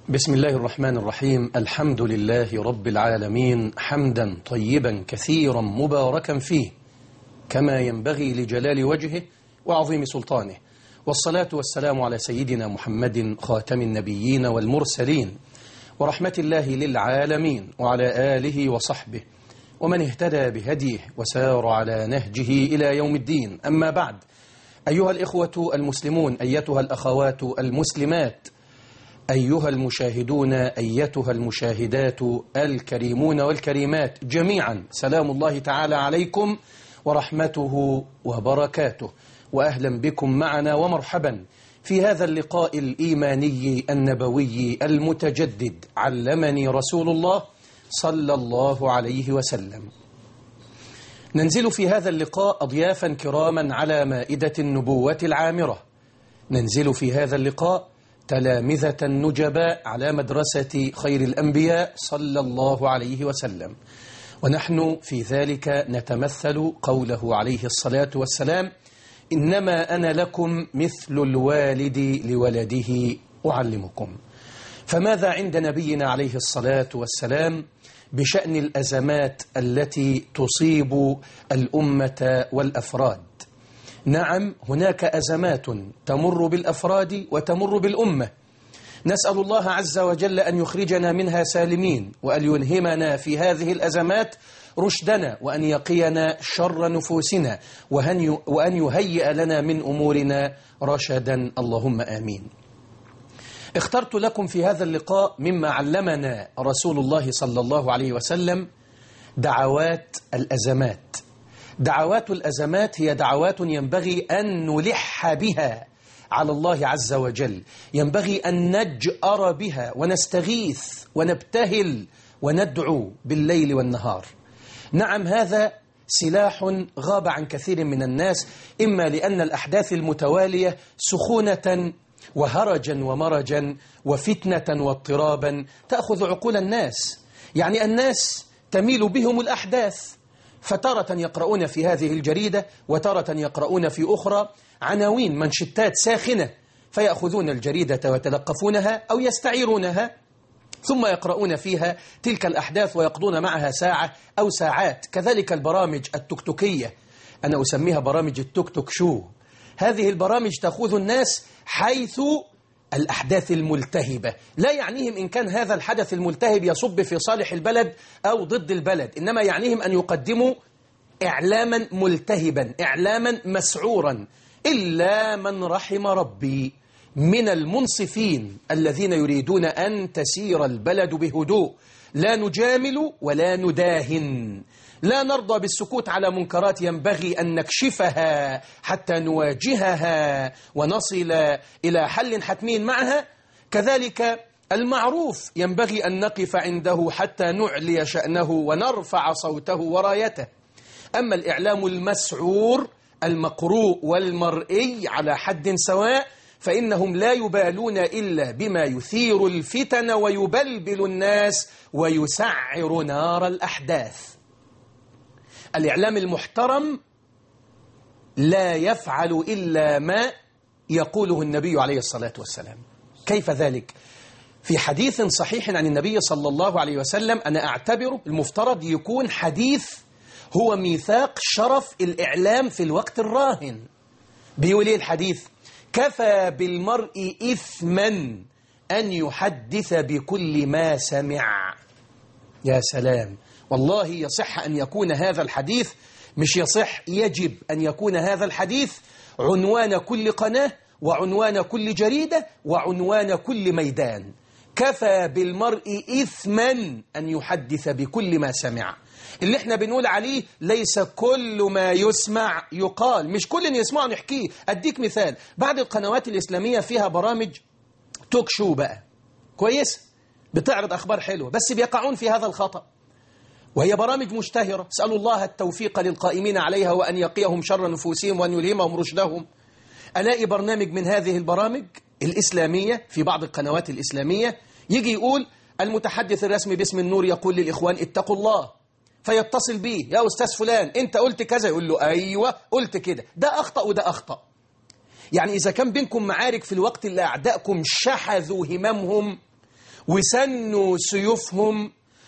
بسم الله الرحمن الرحيم الحمد لله رب العالمين حمدا طيبا كثيرا مباركا فيه كما ينبغي لجلال وجهه وعظيم سلطانه والصلاة والسلام على سيدنا محمد خاتم النبيين والمرسلين ورحمة الله للعالمين وعلى آله وصحبه ومن اهتدى بهديه وسار على نهجه إلى يوم الدين أما بعد أيها الإخوة المسلمون أيتها الأخوات المسلمات أيها المشاهدون أيتها المشاهدات الكريمون والكريمات جميعا سلام الله تعالى عليكم ورحمته وبركاته وأهلا بكم معنا ومرحبا في هذا اللقاء الإيماني النبوي المتجدد علمني رسول الله صلى الله عليه وسلم ننزل في هذا اللقاء أضيافا كراما على مائدة النبوة العامرة ننزل في هذا اللقاء تلامذة نجباء على مدرسة خير الأنبياء صلى الله عليه وسلم ونحن في ذلك نتمثل قوله عليه الصلاة والسلام إنما أنا لكم مثل الوالد لولده أعلمكم فماذا عند نبينا عليه الصلاة والسلام بشأن الأزمات التي تصيب الأمة والأفراد نعم هناك أزمات تمر بالأفراد وتمر بالأمة نسأل الله عز وجل أن يخرجنا منها سالمين وأن يلهمنا في هذه الأزمات رشدنا وأن يقينا شر نفوسنا وأن يهيئ لنا من أمورنا رشدا اللهم آمين اخترت لكم في هذا اللقاء مما علمنا رسول الله صلى الله عليه وسلم دعوات الأزمات دعوات الأزمات هي دعوات ينبغي أن نلح بها على الله عز وجل ينبغي أن نجأر بها ونستغيث ونبتهل وندعو بالليل والنهار نعم هذا سلاح غاب عن كثير من الناس إما لأن الأحداث المتوالية سخونة وهرجا ومرجا وفتنة واضطرابا تأخذ عقول الناس يعني الناس تميل بهم الأحداث فتارة يقرؤون في هذه الجريدة وتارة يقرؤون في أخرى عناوين منشتات ساخنة فيأخذون الجريدة ويتلقفونها أو يستعيرونها ثم يقرؤون فيها تلك الأحداث ويقضون معها ساعة أو ساعات كذلك البرامج التكتكية أنا أسميها برامج التكتك شو هذه البرامج تأخذ الناس حيث الأحداث الملتهبة لا يعنيهم إن كان هذا الحدث الملتهب يصب في صالح البلد أو ضد البلد إنما يعنيهم أن يقدموا إعلاما ملتهبا إعلاما مسعورا إلا من رحم ربي من المنصفين الذين يريدون أن تسير البلد بهدوء لا نجامل ولا نداهن لا نرضى بالسكوت على منكرات ينبغي أن نكشفها حتى نواجهها ونصل إلى حل حتمي معها كذلك المعروف ينبغي أن نقف عنده حتى نعلي شأنه ونرفع صوته ورايته أما الإعلام المسعور المقروء والمرئي على حد سواء فإنهم لا يبالون إلا بما يثير الفتن ويبلبل الناس ويسعر نار الأحداث الإعلام المحترم لا يفعل إلا ما يقوله النبي عليه الصلاة والسلام كيف ذلك؟ في حديث صحيح عن النبي صلى الله عليه وسلم أنا أعتبره المفترض يكون حديث هو ميثاق شرف الإعلام في الوقت الراهن بيقول إيه الحديث كفى بالمرء إثما أن يحدث بكل ما سمع يا سلام والله يصح أن يكون هذا الحديث مش يصح يجب أن يكون هذا الحديث عنوان كل قناة وعنوان كل جريدة وعنوان كل ميدان كفى بالمرء إثما أن يحدث بكل ما سمع اللي احنا بنقول عليه ليس كل ما يسمع يقال مش كل اللي يسمعه نحكيه أديك مثال بعض القنوات الإسلامية فيها برامج توك شو بقى كويس بتعرض أخبار حلوة بس بيقعون في هذا الخطأ وهي برامج مشتهرة اسألوا الله التوفيق للقائمين عليها وأن يقيهم شر نفوسهم وأن يلهمهم رشدهم ألاقي برنامج من هذه البرامج الإسلامية في بعض القنوات الإسلامية يجي يقول المتحدث الرسمي باسم النور يقول للإخوان اتقوا الله فيتصل بيه يا أستاذ فلان أنت قلت كذا يقول له أيوة قلت كده ده أخطأ وده أخطأ يعني إذا كان بينكم معارك في الوقت اللي أعدائكم شحذوا هممهم وسنوا سيوفهم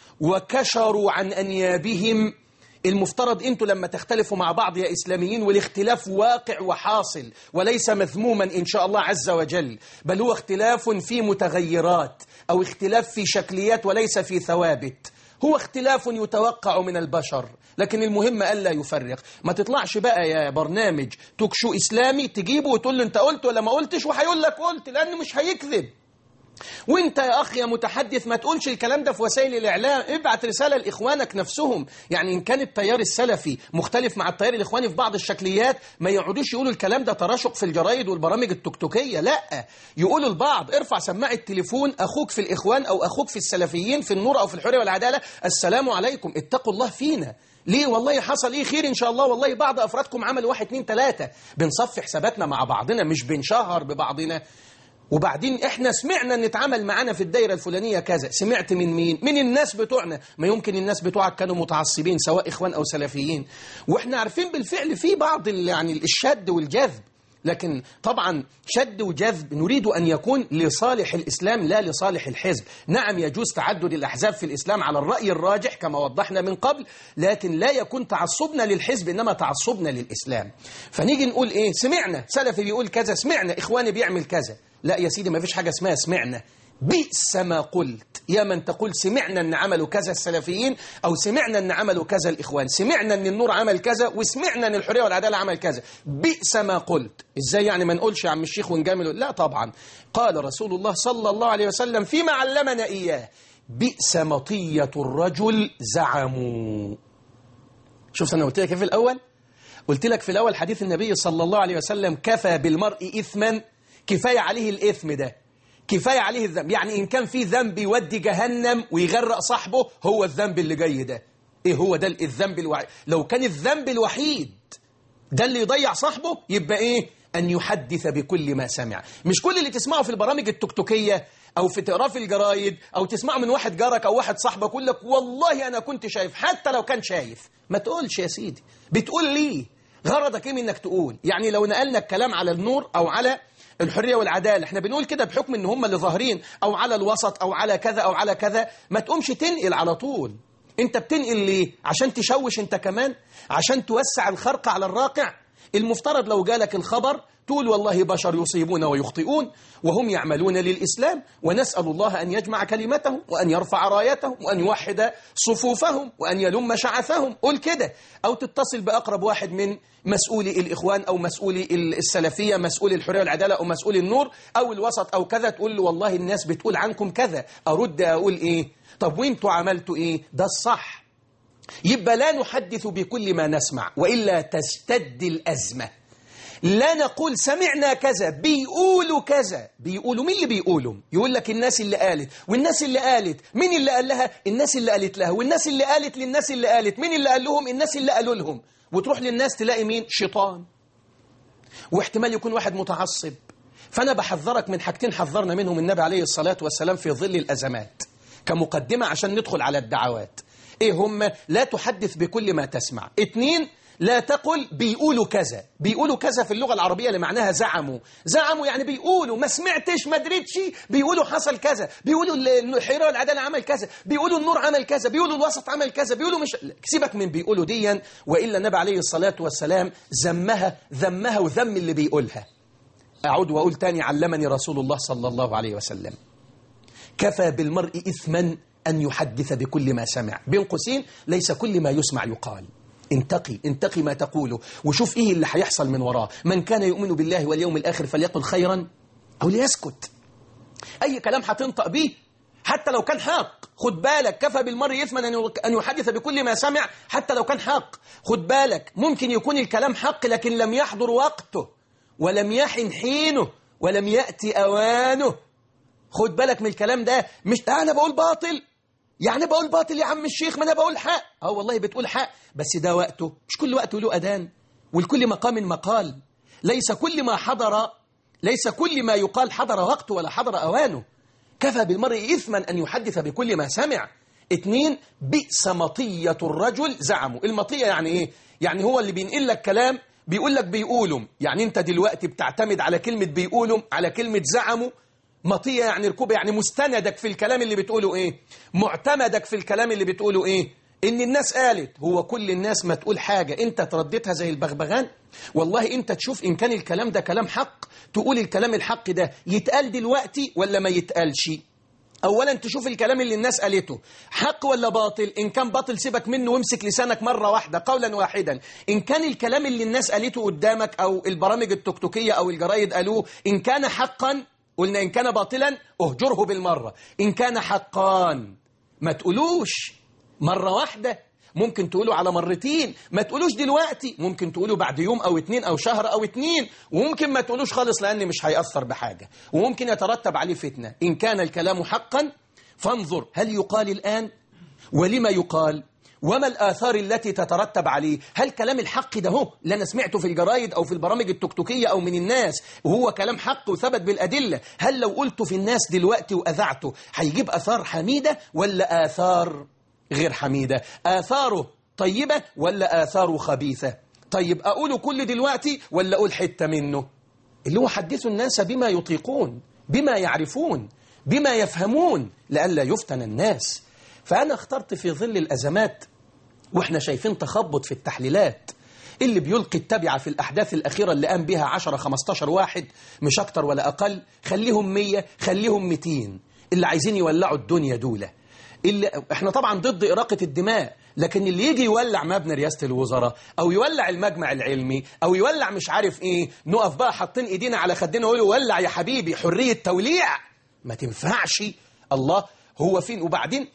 وكشروا عن أنيابهم المفترض انتوا لما تختلفوا مع بعض يا إسلاميين والاختلاف واقع وحاصل وليس مذموما إن شاء الله عز وجل بل هو اختلاف في متغيرات أو اختلاف في شكليات وليس في ثوابت هو اختلاف يتوقع من البشر لكن المهم ألا يفرق ما تطلعش بقى يا برنامج توكشو إسلامي تجيبه وتقول له أنت قلت ولا ما قلتش وهيقول لك قلت لأنه مش هيكذب وانت يا اخ يا متحدث ما تقولش الكلام ده في وسائل الاعلام ابعت رساله لاخوانك نفسهم يعني ان كان التيار السلفي مختلف مع التيار الاخواني في بعض الشكليات ما يقعدوش يقولوا الكلام ده تراشق في الجرايد والبرامج التكتوكيه لا يقولوا البعض ارفع سماعه التليفون اخوك في الاخوان او اخوك في السلفيين في النور او في الحريه والعداله السلام عليكم اتقوا الله فينا ليه والله حصل ايه خير ان شاء الله والله بعض افرادكم عملوا واحد اتنين تلاته بنصفي حساباتنا مع بعضنا مش بنشهر ببعضنا وبعدين احنا سمعنا ان اتعمل معانا في الدايره الفلانيه كذا سمعت من مين من الناس بتوعنا ما يمكن الناس بتوعك كانوا متعصبين سواء اخوان او سلفيين واحنا عارفين بالفعل في بعض ال- يعني الشد والجذب لكن طبعا شد وجذب نريد أن يكون لصالح الإسلام لا لصالح الحزب نعم يجوز تعدد الأحزاب في الإسلام على الرأي الراجح كما وضحنا من قبل لكن لا يكون تعصبنا للحزب إنما تعصبنا للإسلام فنيجي نقول إيه سمعنا سلفي بيقول كذا سمعنا إخواني بيعمل كذا لا يا سيدي ما فيش حاجة اسمها سمعنا بئس ما قلت يا من تقول سمعنا ان عملوا كذا السلفيين او سمعنا ان عملوا كذا الاخوان سمعنا ان النور عمل كذا وسمعنا ان الحريه والعداله عمل كذا بئس ما قلت ازاي يعني ما نقولش يا عم الشيخ ونجامل لا طبعا قال رسول الله صلى الله عليه وسلم فيما علمنا اياه بئس مطيه الرجل زعموا شوف انا قلت لك إيه في الاول قلت لك في الاول حديث النبي صلى الله عليه وسلم كفى بالمرء اثما كفايه عليه الاثم ده كفايه عليه الذنب يعني ان كان في ذنب يودي جهنم ويغرق صاحبه هو الذنب اللي جاي ده ايه هو ده الذنب الوحيد لو كان الذنب الوحيد ده اللي يضيع صاحبه يبقى ايه ان يحدث بكل ما سمع مش كل اللي تسمعه في البرامج التكتوكيه او في تقراه في الجرايد او تسمعه من واحد جارك او واحد صاحبك يقول لك والله انا كنت شايف حتى لو كان شايف ما تقولش يا سيدي بتقول ليه غرضك ايه من انك تقول يعني لو نقلنا الكلام على النور او على الحرية والعدالة احنا بنقول كده بحكم ان هم اللي ظاهرين او على الوسط او على كذا او على كذا ما تقومش تنقل على طول انت بتنقل ليه عشان تشوش انت كمان عشان توسع الخرق على الراقع المفترض لو جالك الخبر تقول والله بشر يصيبون ويخطئون وهم يعملون للإسلام ونسأل الله أن يجمع كلمتهم وأن يرفع رايتهم وأن يوحد صفوفهم وأن يلم شعثهم قول كده أو تتصل بأقرب واحد من مسؤولي الإخوان أو مسؤولي السلفية مسؤولي الحرية والعدالة أو مسؤولي النور أو الوسط أو كذا تقول له والله الناس بتقول عنكم كذا أرد أقول إيه طب وانتوا عملتوا إيه ده الصح يبقى لا نحدث بكل ما نسمع وإلا تشتد الأزمة لا نقول سمعنا كذا بيقولوا كذا بيقولوا مين اللي بيقولوا يقول لك الناس اللي قالت والناس اللي قالت مين اللي قال لها الناس اللي قالت لها والناس اللي قالت للناس اللي قالت مين اللي قال لهم الناس اللي قالوا لهم وتروح للناس تلاقي مين شيطان واحتمال يكون واحد متعصب فأنا بحذرك من حاجتين حذرنا منهم النبي عليه الصلاة والسلام في ظل الأزمات كمقدمة عشان ندخل على الدعوات ايه هم لا تحدث بكل ما تسمع اتنين لا تقل بيقولوا كذا بيقولوا كذا في اللغة العربية اللي معناها زعموا زعموا يعني بيقولوا ما سمعتش ما دريتش بيقولوا حصل كذا بيقولوا الحيرة والعدالة عمل كذا بيقولوا النور عمل كذا بيقولوا الوسط عمل كذا بيقولوا مش سيبك من بيقولوا ديا وإلا النبي عليه الصلاة والسلام ذمها ذمها وذم اللي بيقولها أعود وأقول تاني علمني رسول الله صلى الله عليه وسلم كفى بالمرء إثما أن يحدث بكل ما سمع بين قوسين ليس كل ما يسمع يقال انتقي انتقي ما تقوله وشوف ايه اللي هيحصل من وراه من كان يؤمن بالله واليوم الآخر فليقل خيرا أو ليسكت أي كلام هتنطق به حتى لو كان حق خد بالك كفى بالمرء إثما أن يحدث بكل ما سمع حتى لو كان حق خد بالك ممكن يكون الكلام حق لكن لم يحضر وقته ولم يحن حينه ولم يأتي أوانه خد بالك من الكلام ده مش أنا بقول باطل يعني بقول باطل يا عم الشيخ ما أنا بقول حق اه والله بتقول حق بس ده وقته مش كل وقت له أذان ولكل مقام مقال ليس كل ما حضر ليس كل ما يقال حضر وقته ولا حضر أوانه كفى بالمرء إثما أن يحدث بكل ما سمع اتنين بئس مطية الرجل زعموا المطية يعني إيه؟ يعني هو اللي بينقل لك كلام بيقول لك بيقولوا يعني أنت دلوقتي بتعتمد على كلمة بيقولوا على كلمة زعموا مطية يعني ركوبة يعني مستندك في الكلام اللي بتقوله إيه معتمدك في الكلام اللي بتقوله إيه إن الناس قالت هو كل الناس ما تقول حاجة أنت ترددها زي البغبغان والله أنت تشوف إن كان الكلام ده كلام حق تقول الكلام الحق ده يتقال دلوقتي ولا ما يتقالش اولا تشوف الكلام اللي الناس قالته حق ولا باطل ان كان باطل سيبك منه وامسك لسانك مره واحده قولا واحدا ان كان الكلام اللي الناس قالته قدامك او البرامج التكتوكيه او الجرايد قالوه ان كان حقا قلنا ان كان باطلا اهجره بالمره ان كان حقا ما تقولوش مره واحده ممكن تقوله على مرتين ما تقولوش دلوقتي ممكن تقوله بعد يوم أو اتنين أو شهر أو اتنين وممكن ما تقولوش خالص لأن مش هيأثر بحاجة وممكن يترتب عليه فتنة إن كان الكلام حقا فانظر هل يقال الآن ولما يقال وما الآثار التي تترتب عليه هل كلام الحق ده هو اللي أنا سمعته في الجرايد أو في البرامج التكتوكية أو من الناس وهو كلام حق وثبت بالأدلة هل لو قلته في الناس دلوقتي وأذعته هيجيب آثار حميدة ولا آثار غير حميدة آثاره طيبة ولا آثاره خبيثة طيب أقوله كل دلوقتي ولا أقول حتة منه اللي هو حدثوا الناس بما يطيقون بما يعرفون بما يفهمون لئلا يفتن الناس فأنا اخترت في ظل الأزمات وإحنا شايفين تخبط في التحليلات اللي بيلقي التبعة في الأحداث الأخيرة اللي قام بها 10-15 واحد مش أكتر ولا أقل خليهم 100 خليهم 200 اللي عايزين يولعوا الدنيا دولة اللي احنا طبعا ضد إراقة الدماء لكن اللي يجي يولع مبنى رئاسة الوزراء أو يولع المجمع العلمي أو يولع مش عارف إيه نقف بقى حاطين إيدينا على خدنا ويقولوا ولع يا حبيبي حرية توليع ما تنفعش الله هو فين وبعدين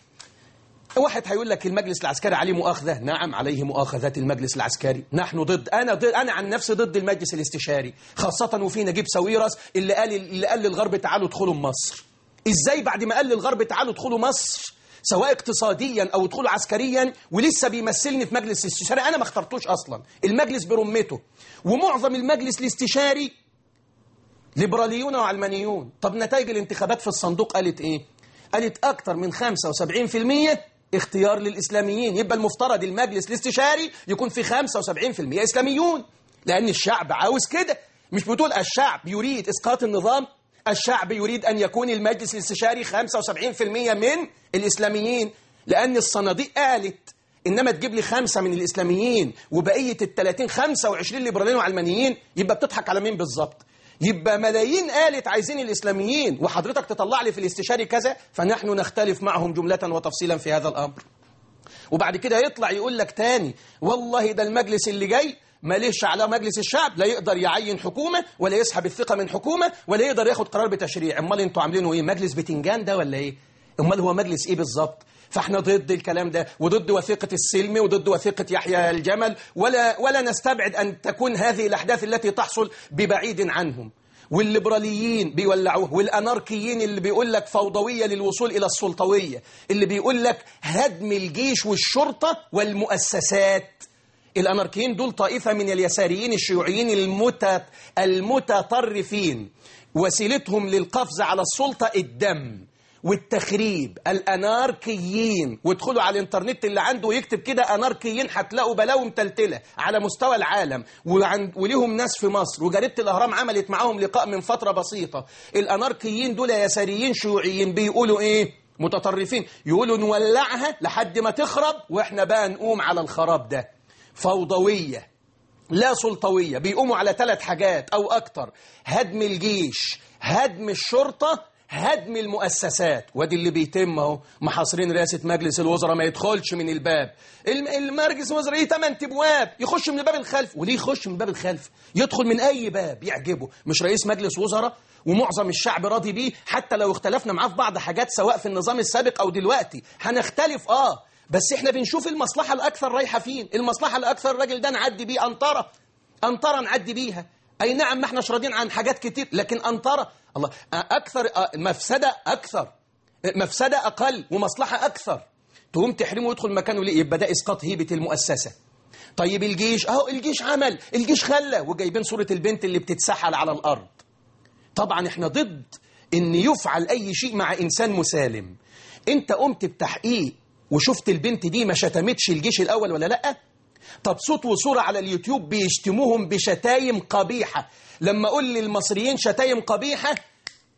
واحد هيقول لك المجلس العسكري عليه مؤاخذة نعم عليه مؤاخذات المجلس العسكري نحن ضد أنا ضد أنا عن نفسي ضد المجلس الاستشاري خاصة وفي نجيب ساويرس اللي قال اللي قال للغرب تعالوا ادخلوا مصر إزاي بعد ما قال للغرب تعالوا ادخلوا مصر سواء اقتصاديا أو ادخلوا عسكريا ولسه بيمثلني في مجلس الاستشاري أنا ما اخترتوش أصلا المجلس برمته ومعظم المجلس الاستشاري ليبراليون وعلمانيون طب نتائج الانتخابات في الصندوق قالت إيه قالت أكتر من 75% اختيار للإسلاميين يبقى المفترض المجلس الاستشاري يكون في 75% إسلاميون لأن الشعب عاوز كده مش بتقول الشعب يريد إسقاط النظام الشعب يريد أن يكون المجلس الاستشاري 75% من الإسلاميين لأن الصناديق قالت إنما تجيب لي خمسة من الإسلاميين وبقية التلاتين خمسة وعشرين ليبراليين وعلمانيين يبقى بتضحك على مين بالظبط يبقى ملايين قالت عايزين الإسلاميين وحضرتك تطلع لي في الاستشاري كذا فنحن نختلف معهم جملة وتفصيلا في هذا الأمر وبعد كده يطلع يقول لك تاني والله ده المجلس اللي جاي ماليش على مجلس الشعب لا يقدر يعين حكومة ولا يسحب الثقة من حكومة ولا يقدر ياخد قرار بتشريع امال انتوا عاملينه ايه مجلس بتنجان ده ولا ايه امال هو مجلس ايه بالظبط فاحنا ضد الكلام ده وضد وثيقة السلم وضد وثيقة يحيى الجمل ولا ولا نستبعد أن تكون هذه الأحداث التي تحصل ببعيد عنهم والليبراليين بيولعوه والأناركيين اللي بيقول لك فوضوية للوصول إلى السلطوية اللي بيقول لك هدم الجيش والشرطة والمؤسسات الأناركيين دول طائفة من اليساريين الشيوعيين المت... المتطرفين وسيلتهم للقفز على السلطة الدم والتخريب الأناركيين وادخلوا على الانترنت اللي عنده يكتب كده أناركيين هتلاقوا بلاوي متلتلة على مستوى العالم وعن... وليهم ناس في مصر وجريدة الأهرام عملت معاهم لقاء من فترة بسيطة الأناركيين دول يساريين شيوعيين بيقولوا إيه متطرفين يقولوا نولعها لحد ما تخرب وإحنا بقى نقوم على الخراب ده فوضوية لا سلطوية بيقوموا على ثلاث حاجات أو أكتر هدم الجيش هدم الشرطة هدم المؤسسات وادي اللي بيتم اهو محاصرين رئاسة مجلس الوزراء ما يدخلش من الباب المجلس الوزراء ايه ثمان ابواب يخش من الباب الخلف وليه يخش من الباب الخلف يدخل من اي باب يعجبه مش رئيس مجلس وزراء ومعظم الشعب راضي بيه حتى لو اختلفنا معاه في بعض حاجات سواء في النظام السابق او دلوقتي هنختلف اه بس احنا بنشوف المصلحة الأكثر رايحة فين المصلحة الأكثر الراجل ده نعدي بيه أنطرة أنطرة نعدي بيها أي نعم ما احناش راضيين عن حاجات كتير لكن أنطرة الله أكثر مفسدة أكثر مفسدة أقل ومصلحة أكثر تقوم تحرمه ويدخل مكانه ليه يبقى ده إسقاط هيبة المؤسسة طيب الجيش أهو الجيش عمل الجيش خلى وجايبين صورة البنت اللي بتتسحل على الأرض طبعا احنا ضد ان يفعل أي شيء مع إنسان مسالم انت قمت بتحقيق وشفت البنت دي ما شتمتش الجيش الأول ولا لأ طب صوت وصورة على اليوتيوب بيشتموهم بشتايم قبيحة لما أقول للمصريين شتايم قبيحة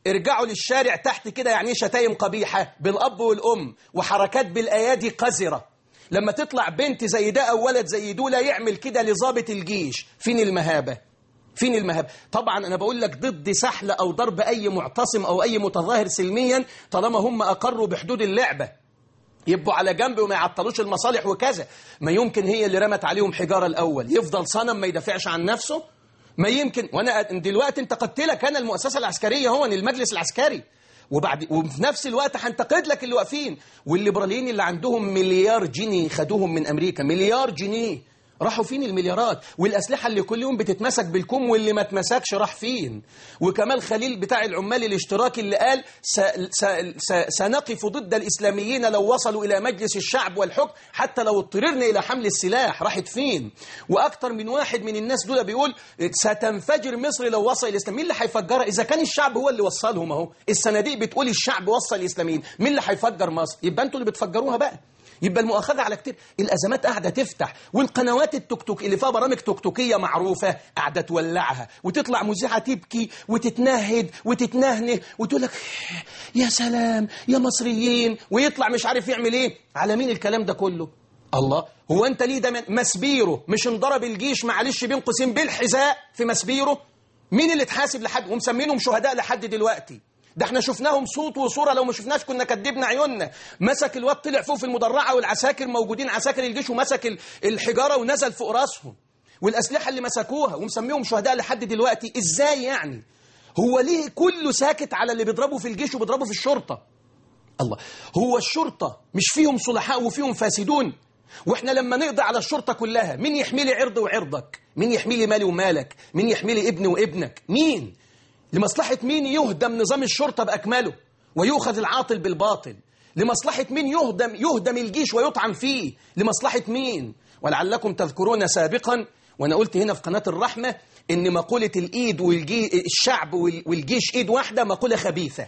ارجعوا للشارع تحت كده يعني ايه شتايم قبيحة بالأب والأم وحركات بالأيادي قذرة لما تطلع بنت زي ده أو ولد زي دول يعمل كده لضابط الجيش فين المهابة فين المهابة طبعا أنا بقول لك ضد سحل أو ضرب أي معتصم أو أي متظاهر سلميا طالما هم أقروا بحدود اللعبة يبقوا على جنب وما يعطلوش المصالح وكذا ما يمكن هي اللي رمت عليهم حجارة الأول يفضل صنم ما يدافعش عن نفسه ما يمكن وانا دلوقتي انتقدت لك انا المؤسسه العسكريه هو المجلس العسكري وبعد وفي نفس الوقت هنتقد لك اللي واقفين والليبراليين اللي عندهم مليار جنيه خدوهم من امريكا مليار جنيه راحوا فين المليارات والأسلحة اللي كل يوم بتتمسك بالكم واللي ما اتمسكش راح فين وكمال خليل بتاع العمال الاشتراكي اللي قال س س س سنقف ضد الإسلاميين لو وصلوا إلى مجلس الشعب والحكم حتى لو اضطررنا إلى حمل السلاح راحت فين وأكتر من واحد من الناس دول بيقول ستنفجر مصر لو وصل الإسلام مين اللي هيفجرها إذا كان الشعب هو اللي وصلهم أهو الصناديق بتقول الشعب وصل الإسلاميين مين اللي هيفجر مصر يبقى أنتوا اللي بتفجروها بقى يبقى المؤاخذة على كتير الأزمات قاعدة تفتح والقنوات التكتوك اللي فيها برامج توكتوكية معروفة قاعدة تولعها وتطلع مذيعة تبكي وتتنهد وتتنهنه وتقول لك يا سلام يا مصريين ويطلع مش عارف يعمل ايه على مين الكلام ده كله الله هو انت ليه ده مسبيره مش انضرب الجيش معلش بين قوسين بالحذاء في مسبيره مين اللي اتحاسب لحد ومسمينهم شهداء لحد دلوقتي ده احنا شفناهم صوت وصورة لو ما شفناش كنا كدبنا عيوننا مسك الواد طلع فوق في المدرعة والعساكر موجودين عساكر الجيش ومسك الحجارة ونزل فوق راسهم والأسلحة اللي مسكوها ومسميهم شهداء لحد دلوقتي ازاي يعني هو ليه كله ساكت على اللي بيضربوا في الجيش وبيضربوا في الشرطة الله هو الشرطة مش فيهم صلحاء وفيهم فاسدون واحنا لما نقضي على الشرطة كلها مين يحمي لي عرض وعرضك مين يحمي لي مالي ومالك مين يحمي لي ابني وابنك مين لمصلحة مين يهدم نظام الشرطة بأكمله ويؤخذ العاطل بالباطل لمصلحة مين يهدم, يهدم الجيش ويطعن فيه لمصلحة مين ولعلكم تذكرون سابقا وأنا قلت هنا في قناة الرحمة إن مقولة الإيد والجي الشعب والجيش إيد واحدة مقولة خبيثة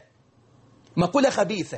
مقولة خبيثة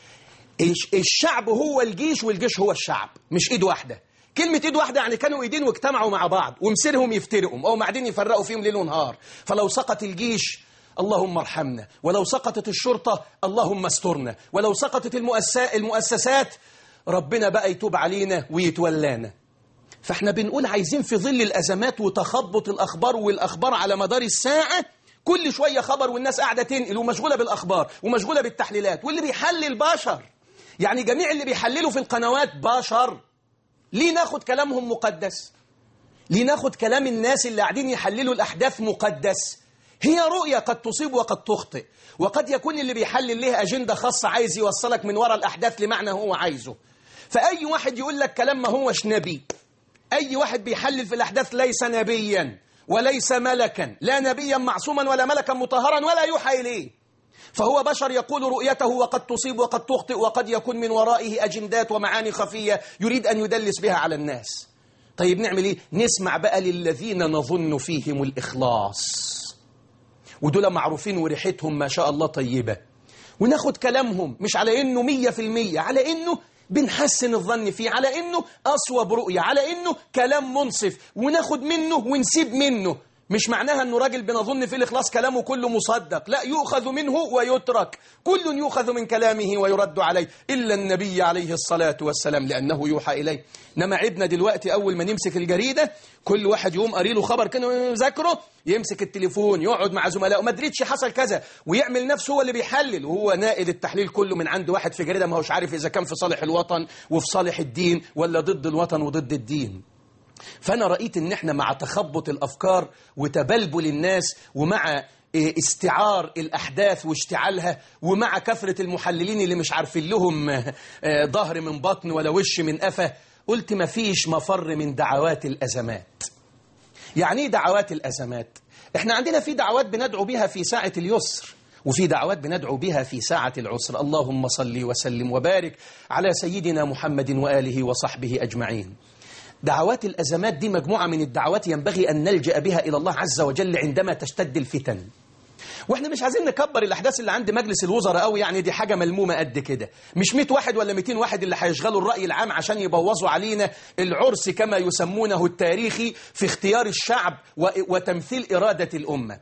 الشعب هو الجيش والجيش هو الشعب مش إيد واحدة كلمة ايد واحدة يعني كانوا ايدين واجتمعوا مع بعض ومسيرهم يفترقوا او بعدين يفرقوا فيهم ليل ونهار فلو سقط الجيش اللهم ارحمنا ولو سقطت الشرطة اللهم استرنا ولو سقطت المؤسسات ربنا بقى يتوب علينا ويتولانا فاحنا بنقول عايزين في ظل الأزمات وتخبط الأخبار والأخبار على مدار الساعة كل شوية خبر والناس قاعدة تنقل ومشغولة بالأخبار ومشغولة بالتحليلات واللي بيحلل بشر يعني جميع اللي بيحللوا في القنوات بشر ليه ناخد كلامهم مقدس ليه ناخد كلام الناس اللي قاعدين يحللوا الأحداث مقدس هي رؤية قد تصيب وقد تخطئ وقد يكون اللي بيحلل ليه أجندة خاصة عايز يوصلك من وراء الأحداث لمعنى هو عايزه فأي واحد يقول لك كلام ما هوش نبي أي واحد بيحلل في الأحداث ليس نبيا وليس ملكا لا نبيا معصوما ولا ملكا مطهرا ولا يوحى إليه فهو بشر يقول رؤيته وقد تصيب وقد تخطئ وقد يكون من ورائه أجندات ومعاني خفية يريد أن يدلس بها على الناس طيب نعمل إيه؟ نسمع بقى للذين نظن فيهم الإخلاص ودول معروفين وريحتهم ما شاء الله طيبة وناخد كلامهم مش على إنه مية في المية على إنه بنحسن الظن فيه على إنه أصوب رؤية على إنه كلام منصف وناخد منه ونسيب منه مش معناها أنه راجل بنظن في الإخلاص كلامه كله مصدق لا يؤخذ منه ويترك كل يؤخذ من كلامه ويرد عليه إلا النبي عليه الصلاة والسلام لأنه يوحى إليه نما عبنا دلوقتي أول ما نمسك الجريدة كل واحد يقوم قري له خبر كده يذاكره يمسك التليفون يقعد مع زملائه ما دريتش حصل كذا ويعمل نفسه هو اللي بيحلل وهو نائل التحليل كله من عند واحد في جريدة ما هوش عارف إذا كان في صالح الوطن وفي صالح الدين ولا ضد الوطن وضد الدين فأنا رأيت إن إحنا مع تخبط الأفكار وتبلبل الناس ومع استعار الأحداث واشتعالها ومع كثرة المحللين اللي مش عارفين لهم ظهر من بطن ولا وش من قفا قلت ما فيش مفر من دعوات الأزمات يعني ايه دعوات الأزمات؟ احنا عندنا في دعوات بندعو بها في ساعة اليسر وفي دعوات بندعو بها في ساعة العسر اللهم صل وسلم وبارك على سيدنا محمد وآله وصحبه أجمعين دعوات الأزمات دي مجموعة من الدعوات ينبغي أن نلجأ بها إلى الله عز وجل عندما تشتد الفتن واحنا مش عايزين نكبر الاحداث اللي عند مجلس الوزراء قوي يعني دي حاجه ملمومه قد كده مش 100 واحد ولا 200 واحد اللي هيشغلوا الراي العام عشان يبوظوا علينا العرس كما يسمونه التاريخي في اختيار الشعب وتمثيل اراده الامه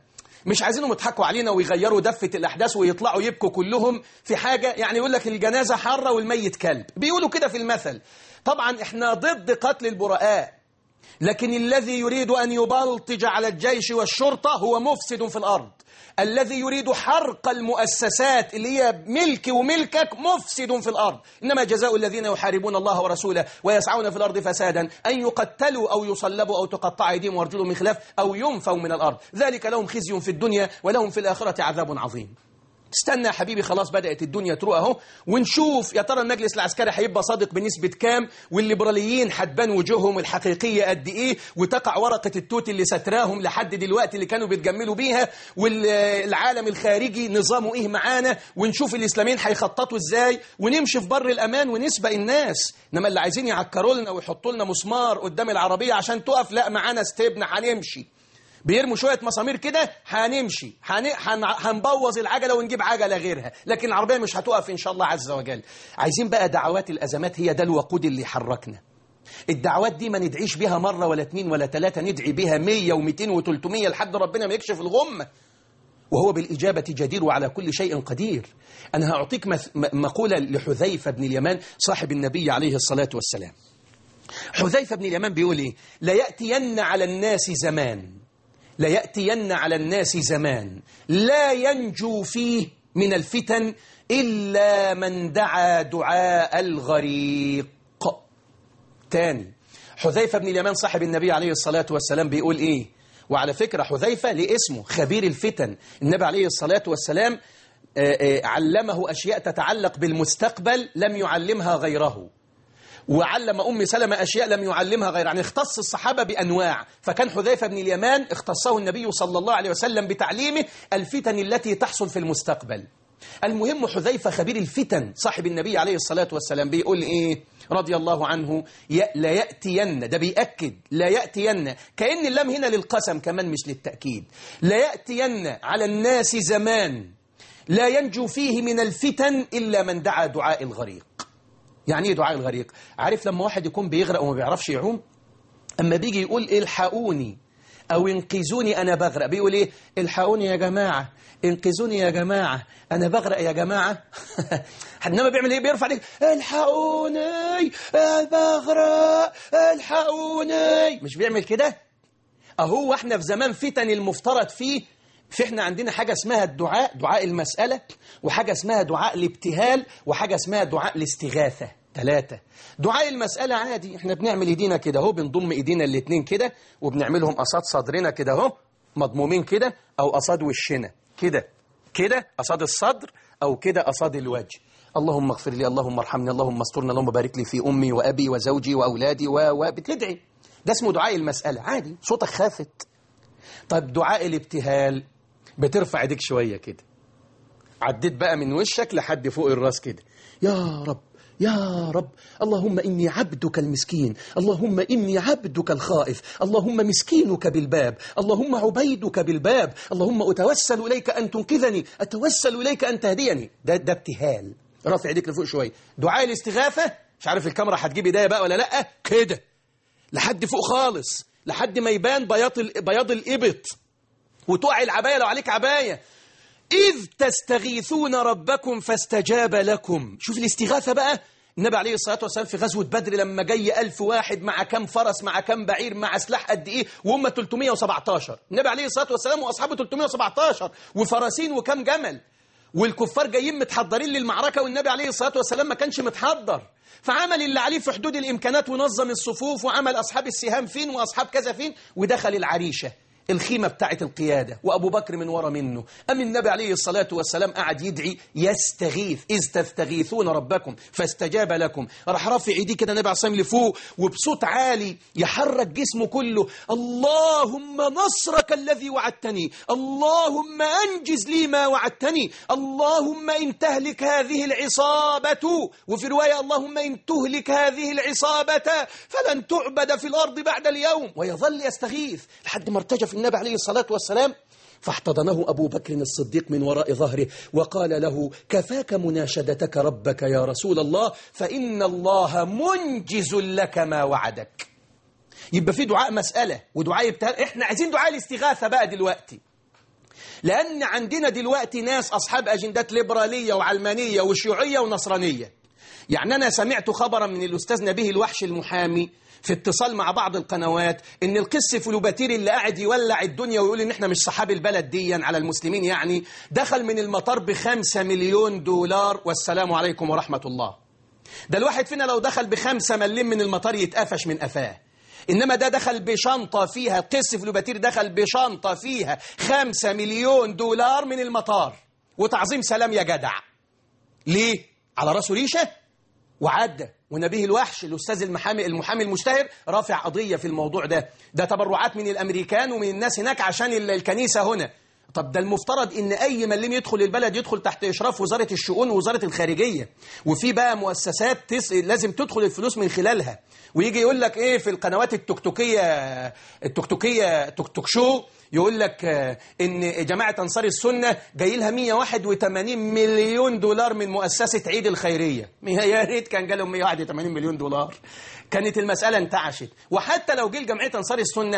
مش عايزينهم يضحكوا علينا ويغيروا دفة الأحداث ويطلعوا يبكوا كلهم في حاجة يعني يقول لك الجنازة حارة والميت كلب بيقولوا كده في المثل طبعا احنا ضد قتل البراء لكن الذي يريد أن يبلطج على الجيش والشرطة هو مفسد في الأرض الذي يريد حرق المؤسسات اللي هي ملك وملكك مفسد في الأرض إنما جزاء الذين يحاربون الله ورسوله ويسعون في الأرض فسادا أن يقتلوا أو يصلبوا أو تقطع أيديهم وارجلهم من خلاف أو ينفوا من الأرض ذلك لهم خزي في الدنيا ولهم في الآخرة عذاب عظيم استنى يا حبيبي خلاص بدأت الدنيا تروق اهو ونشوف يا ترى المجلس العسكري هيبقى صادق بنسبة كام والليبراليين هتبان وجوههم الحقيقية قد ايه وتقع ورقة التوت اللي ستراهم لحد دلوقتي اللي كانوا بيتجملوا بيها والعالم الخارجي نظامه ايه معانا ونشوف الاسلاميين هيخططوا ازاي ونمشي في بر الامان ونسبق الناس انما اللي عايزين يعكروا لنا ويحطوا لنا مسمار قدام العربية عشان تقف لا معانا استبنا هنمشي بيرموا شوية مسامير كده هنمشي هن... هن... هنبوظ العجلة ونجيب عجلة غيرها لكن العربية مش هتقف إن شاء الله عز وجل عايزين بقى دعوات الأزمات هي ده الوقود اللي يحركنا الدعوات دي ما ندعيش بيها مرة ولا اتنين ولا تلاتة ندعي بيها مية ومئتين وتلتمية لحد ربنا ما يكشف الغمة وهو بالإجابة جدير وعلى كل شيء قدير أنا هأعطيك مث... مقولة لحذيفة بن اليمان صاحب النبي عليه الصلاة والسلام حذيفة بن اليمان بيقول إيه ليأتين على الناس زمان ليأتين على الناس زمان لا ينجو فيه من الفتن إلا من دعا دعاء الغريق تاني حذيفة بن اليمان صاحب النبي عليه الصلاة والسلام بيقول إيه وعلى فكرة حذيفة لاسمه خبير الفتن النبي عليه الصلاة والسلام علمه أشياء تتعلق بالمستقبل لم يعلمها غيره وعلم أم سلمة أشياء لم يعلمها غير يعني اختص الصحابة بأنواع فكان حذيفة بن اليمان اختصه النبي صلى الله عليه وسلم بتعليمه الفتن التي تحصل في المستقبل المهم حذيفة خبير الفتن صاحب النبي عليه الصلاة والسلام بيقول إيه رضي الله عنه لا يأتين ده بيأكد لا يأتين كأن اللام هنا للقسم كمان مش للتأكيد لا يأتين على الناس زمان لا ينجو فيه من الفتن إلا من دعا دعاء الغريق يعني ايه دعاء الغريق عارف لما واحد يكون بيغرق وما بيعرفش يعوم اما بيجي يقول الحقوني او انقذوني انا بغرق بيقول ايه الحقوني يا جماعه انقذوني يا جماعه انا بغرق يا جماعه انما بيعمل ايه بيرفع ليه الحقوني انا بغرق الحقوني مش بيعمل كده اهو احنا في زمان فتن المفترض فيه فإحنا عندنا حاجة اسمها الدعاء دعاء المسألة وحاجة اسمها دعاء الابتهال وحاجة اسمها دعاء الاستغاثة ثلاثة دعاء المسألة عادي احنا بنعمل ايدينا كده اهو بنضم ايدينا الاتنين كده وبنعملهم قصاد صدرنا كده اهو مضمومين كده او قصاد وشنا كده كده قصاد الصدر او كده قصاد الوجه اللهم اغفر لي اللهم ارحمني اللهم استرنا اللهم بارك لي في امي وابي وزوجي واولادي وبتدعي ده اسمه دعاء المسألة عادي صوتك خافت طيب دعاء الابتهال بترفع ايديك شوية كده عديت بقى من وشك لحد فوق الراس كده يا رب يا رب اللهم إني عبدك المسكين اللهم إني عبدك الخائف اللهم مسكينك بالباب اللهم عبيدك بالباب اللهم أتوسل إليك أن تنقذني أتوسل إليك أن تهديني ده, ده ابتهال رافع ايديك لفوق شوية دعاء الاستغاثة مش عارف الكاميرا هتجيب ايديا بقى ولا لأ كده لحد فوق خالص لحد ما يبان بياض بياض الإبط وتقع العباية لو عليك عباية إذ تستغيثون ربكم فاستجاب لكم شوف الاستغاثة بقى النبي عليه الصلاة والسلام في غزوة بدر لما جاي ألف واحد مع كم فرس مع كم بعير مع سلاح قد إيه وهم 317 النبي عليه الصلاة والسلام وأصحابه 317 وفرسين وكم جمل والكفار جايين متحضرين للمعركة والنبي عليه الصلاة والسلام ما كانش متحضر فعمل اللي عليه في حدود الإمكانات ونظم الصفوف وعمل أصحاب السهام فين وأصحاب كذا فين ودخل العريشة الخيمة بتاعت القيادة وأبو بكر من ورا منه أم النبي عليه الصلاة والسلام قعد يدعي يستغيث إذ تستغيثون ربكم فاستجاب لكم راح رافع ايديه كده النبي عليه الصلاة لفوق وبصوت عالي يحرك جسمه كله اللهم نصرك الذي وعدتني اللهم أنجز لي ما وعدتني اللهم إن تهلك هذه العصابة وفي رواية اللهم إن تهلك هذه العصابة فلن تعبد في الأرض بعد اليوم ويظل يستغيث لحد ما ارتجف النبي عليه الصلاة والسلام فاحتضنه أبو بكر الصديق من وراء ظهره وقال له كفاك مناشدتك ربك يا رسول الله فإن الله منجز لك ما وعدك يبقى في دعاء مسألة ودعاء ابتهال احنا عايزين دعاء الاستغاثة بقى دلوقتي لأن عندنا دلوقتي ناس أصحاب أجندات ليبرالية وعلمانية وشيوعية ونصرانية يعني أنا سمعت خبرا من الأستاذ نبيه الوحش المحامي في اتصال مع بعض القنوات ان القس فلوباتير اللي قاعد يولع الدنيا ويقول ان احنا مش صحاب البلد ديا على المسلمين يعني دخل من المطار بخمسة مليون دولار والسلام عليكم ورحمة الله ده الواحد فينا لو دخل بخمسة مليم من المطار يتقفش من قفاه إنما ده دخل بشنطة فيها قس فلوباتير دخل بشنطة فيها خمسة مليون دولار من المطار وتعظيم سلام يا جدع ليه؟ على راسه ريشة وعدى ونبيه الوحش الأستاذ المحامي المحامي المشتهر رافع قضية في الموضوع ده ده تبرعات من الأمريكان ومن الناس هناك عشان الكنيسة هنا طب ده المفترض ان اي مليم يدخل البلد يدخل تحت اشراف وزاره الشؤون ووزاره الخارجيه وفي بقى مؤسسات تس... لازم تدخل الفلوس من خلالها ويجي يقول لك ايه في القنوات التكتوكيه التكتوكيه توك شو يقول لك ان جماعه انصار السنه جاي لها 181 مليون دولار من مؤسسه عيد الخيريه يا ريت كان جالهم 181 مليون دولار كانت المساله انتعشت وحتى لو جه جمعيه انصار السنه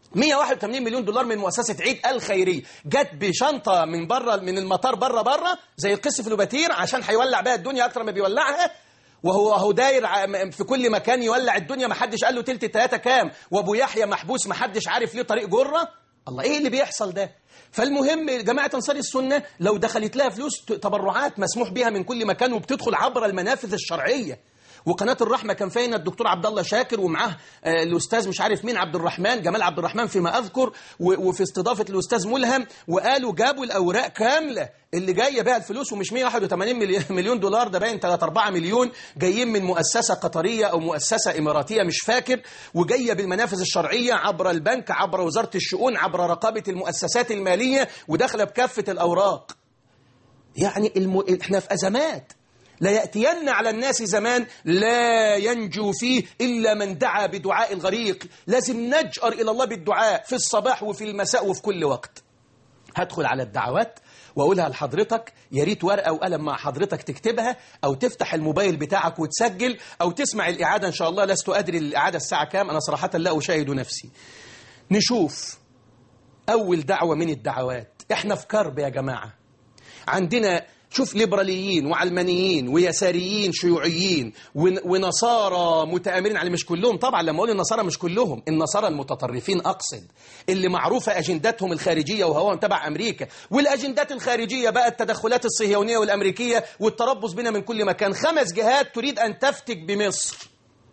181 مليون دولار من مؤسسة عيد الخيرية جت بشنطة من بره من المطار بره بره زي القس فلوباتير عشان هيولع بيها الدنيا أكتر ما بيولعها وهو هو داير في كل مكان يولع الدنيا ما حدش قال له تلت التلاتة كام وابو يحيى محبوس ما حدش عارف ليه طريق جرة الله ايه اللي بيحصل ده فالمهم جماعة أنصار السنة لو دخلت لها فلوس تبرعات مسموح بها من كل مكان وبتدخل عبر المنافذ الشرعية وقناة الرحمة كان فينا الدكتور عبد الله شاكر ومعاه الأستاذ مش عارف مين عبد الرحمن جمال عبد الرحمن فيما أذكر وفي استضافة الأستاذ ملهم وقالوا جابوا الأوراق كاملة اللي جاية بها الفلوس ومش 181 مليون دولار ده باين 3 4 مليون جايين من مؤسسة قطرية أو مؤسسة إماراتية مش فاكر وجاية بالمنافذ الشرعية عبر البنك عبر وزارة الشؤون عبر رقابة المؤسسات المالية وداخلة بكافة الأوراق يعني الم... احنا في أزمات لا يأتين على الناس زمان لا ينجو فيه إلا من دعا بدعاء الغريق لازم نجأر إلى الله بالدعاء في الصباح وفي المساء وفي كل وقت هدخل على الدعوات وأقولها لحضرتك يا ريت ورقة وقلم مع حضرتك تكتبها أو تفتح الموبايل بتاعك وتسجل أو تسمع الإعادة إن شاء الله لست أدري الإعادة الساعة كام أنا صراحة لا أشاهد نفسي نشوف أول دعوة من الدعوات إحنا في كرب يا جماعة عندنا شوف ليبراليين وعلمانيين ويساريين شيوعيين ونصارى متآمرين على مش كلهم طبعا لما أقول النصارى مش كلهم النصارى المتطرفين أقصد اللي معروفة أجنداتهم الخارجية وهو تبع أمريكا والأجندات الخارجية بقى التدخلات الصهيونية والأمريكية والتربص بنا من كل مكان خمس جهات تريد أن تفتك بمصر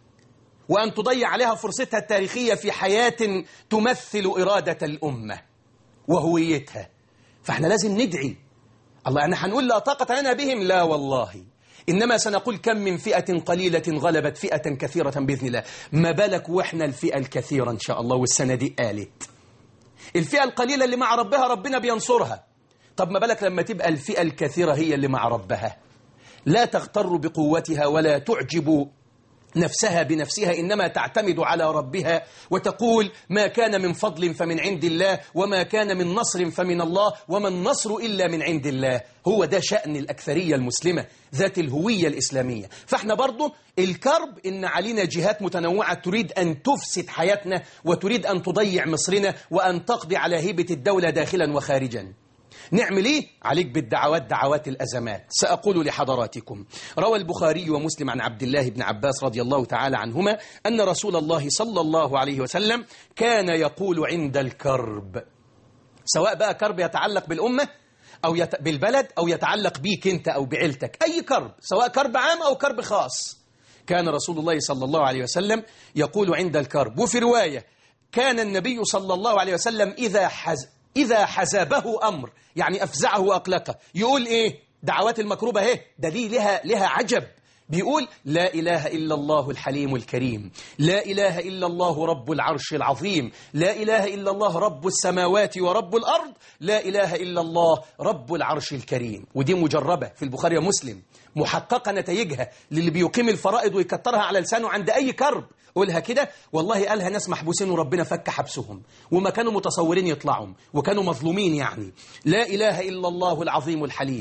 وأن تضيع عليها فرصتها التاريخية في حياة تمثل إرادة الأمة وهويتها فاحنا لازم ندعي الله يعني هنقول لا طاقة لنا بهم لا والله إنما سنقول كم من فئة قليلة غلبت فئة كثيرة بإذن الله ما بالك وإحنا الفئة الكثيرة إن شاء الله والسنة دي قالت الفئة القليلة اللي مع ربها ربنا بينصرها طب ما بالك لما تبقى الفئة الكثيرة هي اللي مع ربها لا تغتر بقوتها ولا تعجب نفسها بنفسها إنما تعتمد على ربها وتقول ما كان من فضل فمن عند الله وما كان من نصر فمن الله وما النصر إلا من عند الله هو ده شأن الأكثرية المسلمة ذات الهوية الإسلامية فاحنا برضو الكرب إن علينا جهات متنوعة تريد أن تفسد حياتنا وتريد أن تضيع مصرنا وأن تقضي على هيبة الدولة داخلا وخارجا نعمل ايه؟ عليك بالدعوات دعوات الأزمات سأقول لحضراتكم روى البخاري ومسلم عن عبد الله بن عباس رضي الله تعالى عنهما أن رسول الله صلى الله عليه وسلم كان يقول عند الكرب سواء بقى كرب يتعلق بالأمة أو يت... بالبلد أو يتعلق بيك أنت أو بعيلتك أي كرب سواء كرب عام أو كرب خاص كان رسول الله صلى الله عليه وسلم يقول عند الكرب وفي رواية كان النبي صلى الله عليه وسلم إذا حز... إذا حزبه أمر يعني أفزعه وأقلقه يقول إيه دعوات المكروبة اهي ده دي لها, لها عجب بيقول لا إله إلا الله الحليم الكريم لا إله إلا الله رب العرش العظيم لا إله إلا الله رب السماوات ورب الأرض لا إله إلا الله رب العرش الكريم ودي مجربة في البخاري ومسلم محققة نتائجها للي بيقيم الفرائض ويكترها على لسانه عند أي كرب قولها كده والله قالها ناس محبوسين وربنا فك حبسهم وما كانوا متصورين يطلعوا وكانوا مظلومين يعني لا إله إلا الله العظيم الحليم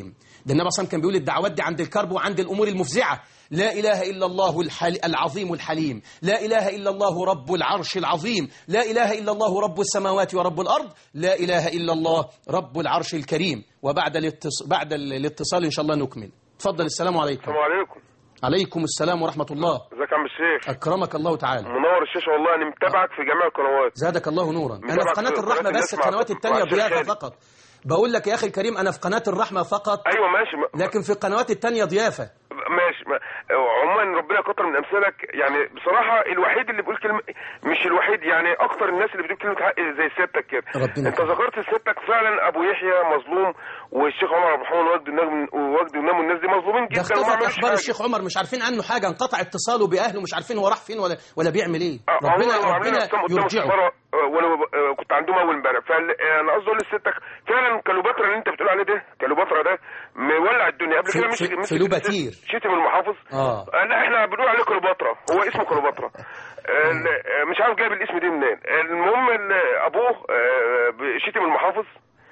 ده النبي صلى الله عليه وسلم كان بيقول الدعوات دي عند الكرب وعند الأمور المفزعة لا إله إلا الله الحل... العظيم الحليم لا إله إلا الله رب العرش العظيم لا إله إلا الله رب السماوات ورب الأرض لا إله إلا الله رب العرش الكريم وبعد الاتص... بعد الاتصال إن شاء الله نكمل تفضل السلام عليكم السلام عليكم عليكم السلام ورحمة الله ازيك يا عم الشيخ أكرمك الله تعالى منور الشاشه والله انا متابعك في جميع القنوات زادك الله نورا أنا في متابعك قناة في الرحمة قناة بس الناس مع- القنوات التانية مع الشيخ ضيافة خالد. فقط بقول لك يا أخي الكريم أنا في قناة الرحمة فقط ايوه ماشي ما- لكن في القنوات التانية ضيافة ماشي ما- عموما ربنا يكتر من امثالك يعني بصراحه الوحيد اللي بيقول كلمه مش الوحيد يعني اكتر الناس اللي بتقول كلمه حق زي سيادتك كده ربنا انت يكرمك. ذكرت سيادتك فعلا ابو يحيى مظلوم والشيخ عمر عبد الرحمن ووجد النجم ووجد النجم والناس دي مظلومين ده جدا وما اختفت عملوش اخبار حاجه الشيخ عمر مش عارفين عنه حاجه انقطع اتصاله باهله مش عارفين هو راح فين ولا ولا بيعمل ايه آه، ربنا عموماً عاملين ربنا أقسام قدام يرجعه السفارة، آه، وانا آه، كنت عندهم اول امبارح فانا قصدي اقول لسيادتك فعلا كليوباترا اللي انت بتقول عليه ده كليوباترا ده مولع الدنيا قبل في- كده في- مسك مسك فلوباتير. شتم المحافظ آه. آه، لا احنا بنقول عليه كليوباترا هو اسمه كليوباترا آه، لا، آه، مش عارف جايب الاسم ده منين المهم ال- ابوه آه، ب- شتم المحافظ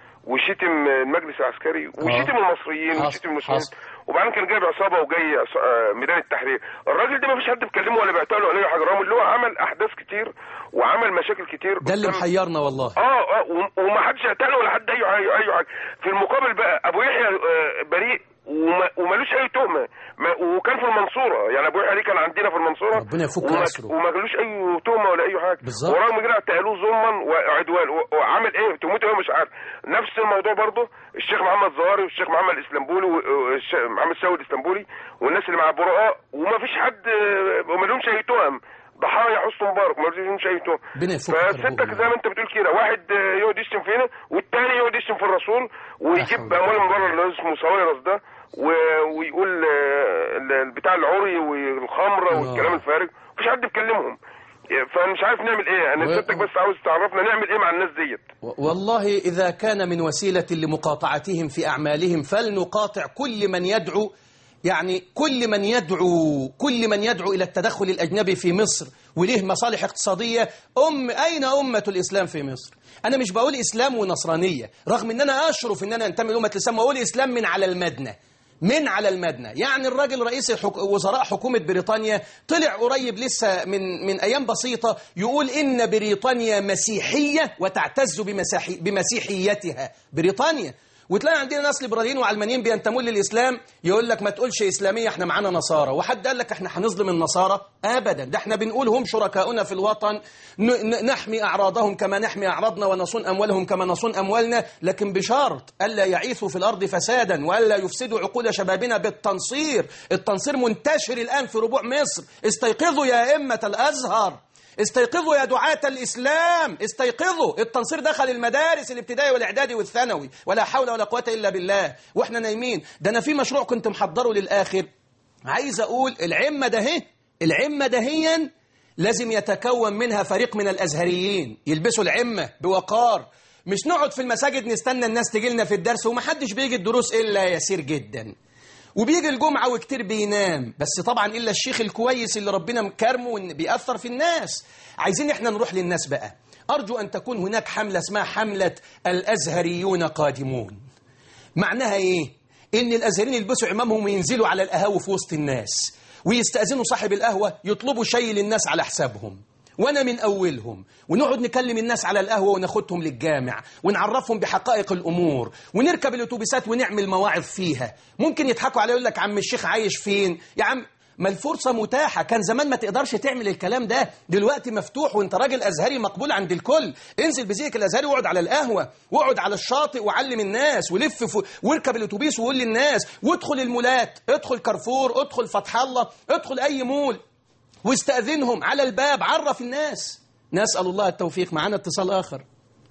وشتم المجلس العسكري وشتم المصريين حصل، وشتم المسلمين حصل. وبعدين كان جايب عصابه وجاي عص- آه، ميدان التحرير الراجل ده ما فيش حد بيكلمه ولا بيعتقله ولا اي حاجه رغم اللي هو عمل احداث كتير وعمل مشاكل كتير ده اللي قدام- محيرنا والله اه اه وم- وما حدش اعتقله ولا حد اي حاجه اي حاجه في المقابل بقى ابو يحيى آه، بريء وما- ومالوش اي تهمه ما- وكان في المنصوره يعني ابو يحيى دي كان عندنا في المنصوره ربنا يفك وما- أسره. وما جالوش اي تهمه ولا اي حاجه بالظبط. ورغم كده اعتقلوه ظلما وعدوان و- وعامل ايه تهمته ايه مش عارف نفس الموضوع برضه الشيخ محمد زهاري والشيخ محمد الاسلامبولي والشيخ محمد ساوي الاسلامبولي والناس اللي مع براء وما فيش حد آه، ما لهمش اي تهم ضحايا حسن مبارك ما لهمش اي تهم ربنا يفك فستك كربهم. زي ما انت بتقول كده واحد آه، يقعد يشتم فينا والتاني يقعد يشتم في الرسول ويجيب لا حول اموال من بره اللي اسمه ساويرس ده و- ويقول آه، ال- بتاع العري والخمره آه. والكلام الفارغ مفيش حد بيكلمهم فمش عارف نعمل ايه انا و- سيادتك بس عاوز تعرفنا نعمل ايه مع الناس ديت و- والله إذا كان من وسيلة لمقاطعتهم في أعمالهم فلنقاطع كل من يدعو يعني كل من يدعو كل من يدعو إلى التدخل الأجنبي في مصر وليه مصالح اقتصادية أم أين أمة الإسلام في مصر أنا مش بقول إسلام ونصرانية رغم أن أنا أشرف أن أنا أنتمي لأمة الإسلام وأقول إسلام من على المدنة من على المدنة يعني الراجل رئيس الحك... وزراء حكومة بريطانيا طلع قريب لسه من من أيام بسيطة يقول إن بريطانيا مسيحية وتعتز بمسيحي... بمسيحيتها بريطانيا وتلاقي عندنا ناس ليبراليين وعلمانيين بينتمون للإسلام يقول لك ما تقولش إسلامية احنا معانا نصارى وحد قال لك احنا هنظلم النصارى أبدا ده احنا بنقول هم شركاؤنا في الوطن ن... ن... نحمي أعراضهم كما نحمي أعراضنا ونصون أموالهم كما نصون أموالنا لكن بشرط ألا يعيثوا في الأرض فسادا وألا يفسدوا عقول شبابنا بالتنصير التنصير منتشر الآن في ربوع مصر استيقظوا يا أئمة الأزهر استيقظوا يا دعاة الإسلام استيقظوا التنصير دخل المدارس الابتدائي والإعدادي والثانوي ولا حول ولا قوة إلا بالله وإحنا نايمين ده أنا في مشروع كنت محضره للآخر عايز أقول العمة ده هي العمة دهيا لازم يتكون منها فريق من الأزهريين يلبسوا العمة بوقار مش نقعد في المساجد نستنى الناس تجي لنا في الدرس ومحدش بيجي الدروس إلا يسير جدا وبيجي الجمعة وكتير بينام بس طبعا إلا الشيخ الكويس اللي ربنا مكرمه وإن بيأثر في الناس عايزين إحنا نروح للناس بقى أرجو أن تكون هناك حملة اسمها حملة الأزهريون قادمون معناها إيه؟ إن الأزهريين يلبسوا عمامهم وينزلوا على القهاوي في وسط الناس ويستأذنوا صاحب القهوة يطلبوا شيء للناس على حسابهم وانا من اولهم ونقعد نكلم الناس على القهوه وناخدهم للجامع ونعرفهم بحقائق الامور ونركب الاتوبيسات ونعمل مواعظ فيها ممكن يضحكوا عليه يقول لك عم الشيخ عايش فين يا عم ما الفرصة متاحة كان زمان ما تقدرش تعمل الكلام ده دلوقتي مفتوح وانت راجل أزهري مقبول عند الكل انزل بزيك الأزهري واقعد على القهوة واقعد على الشاطئ وعلم الناس ولف ف... واركب الأتوبيس وقول للناس وادخل المولات ادخل كارفور ادخل فتح الله ادخل أي مول واستأذنهم على الباب عرف الناس نسأل الله التوفيق معنا اتصال آخر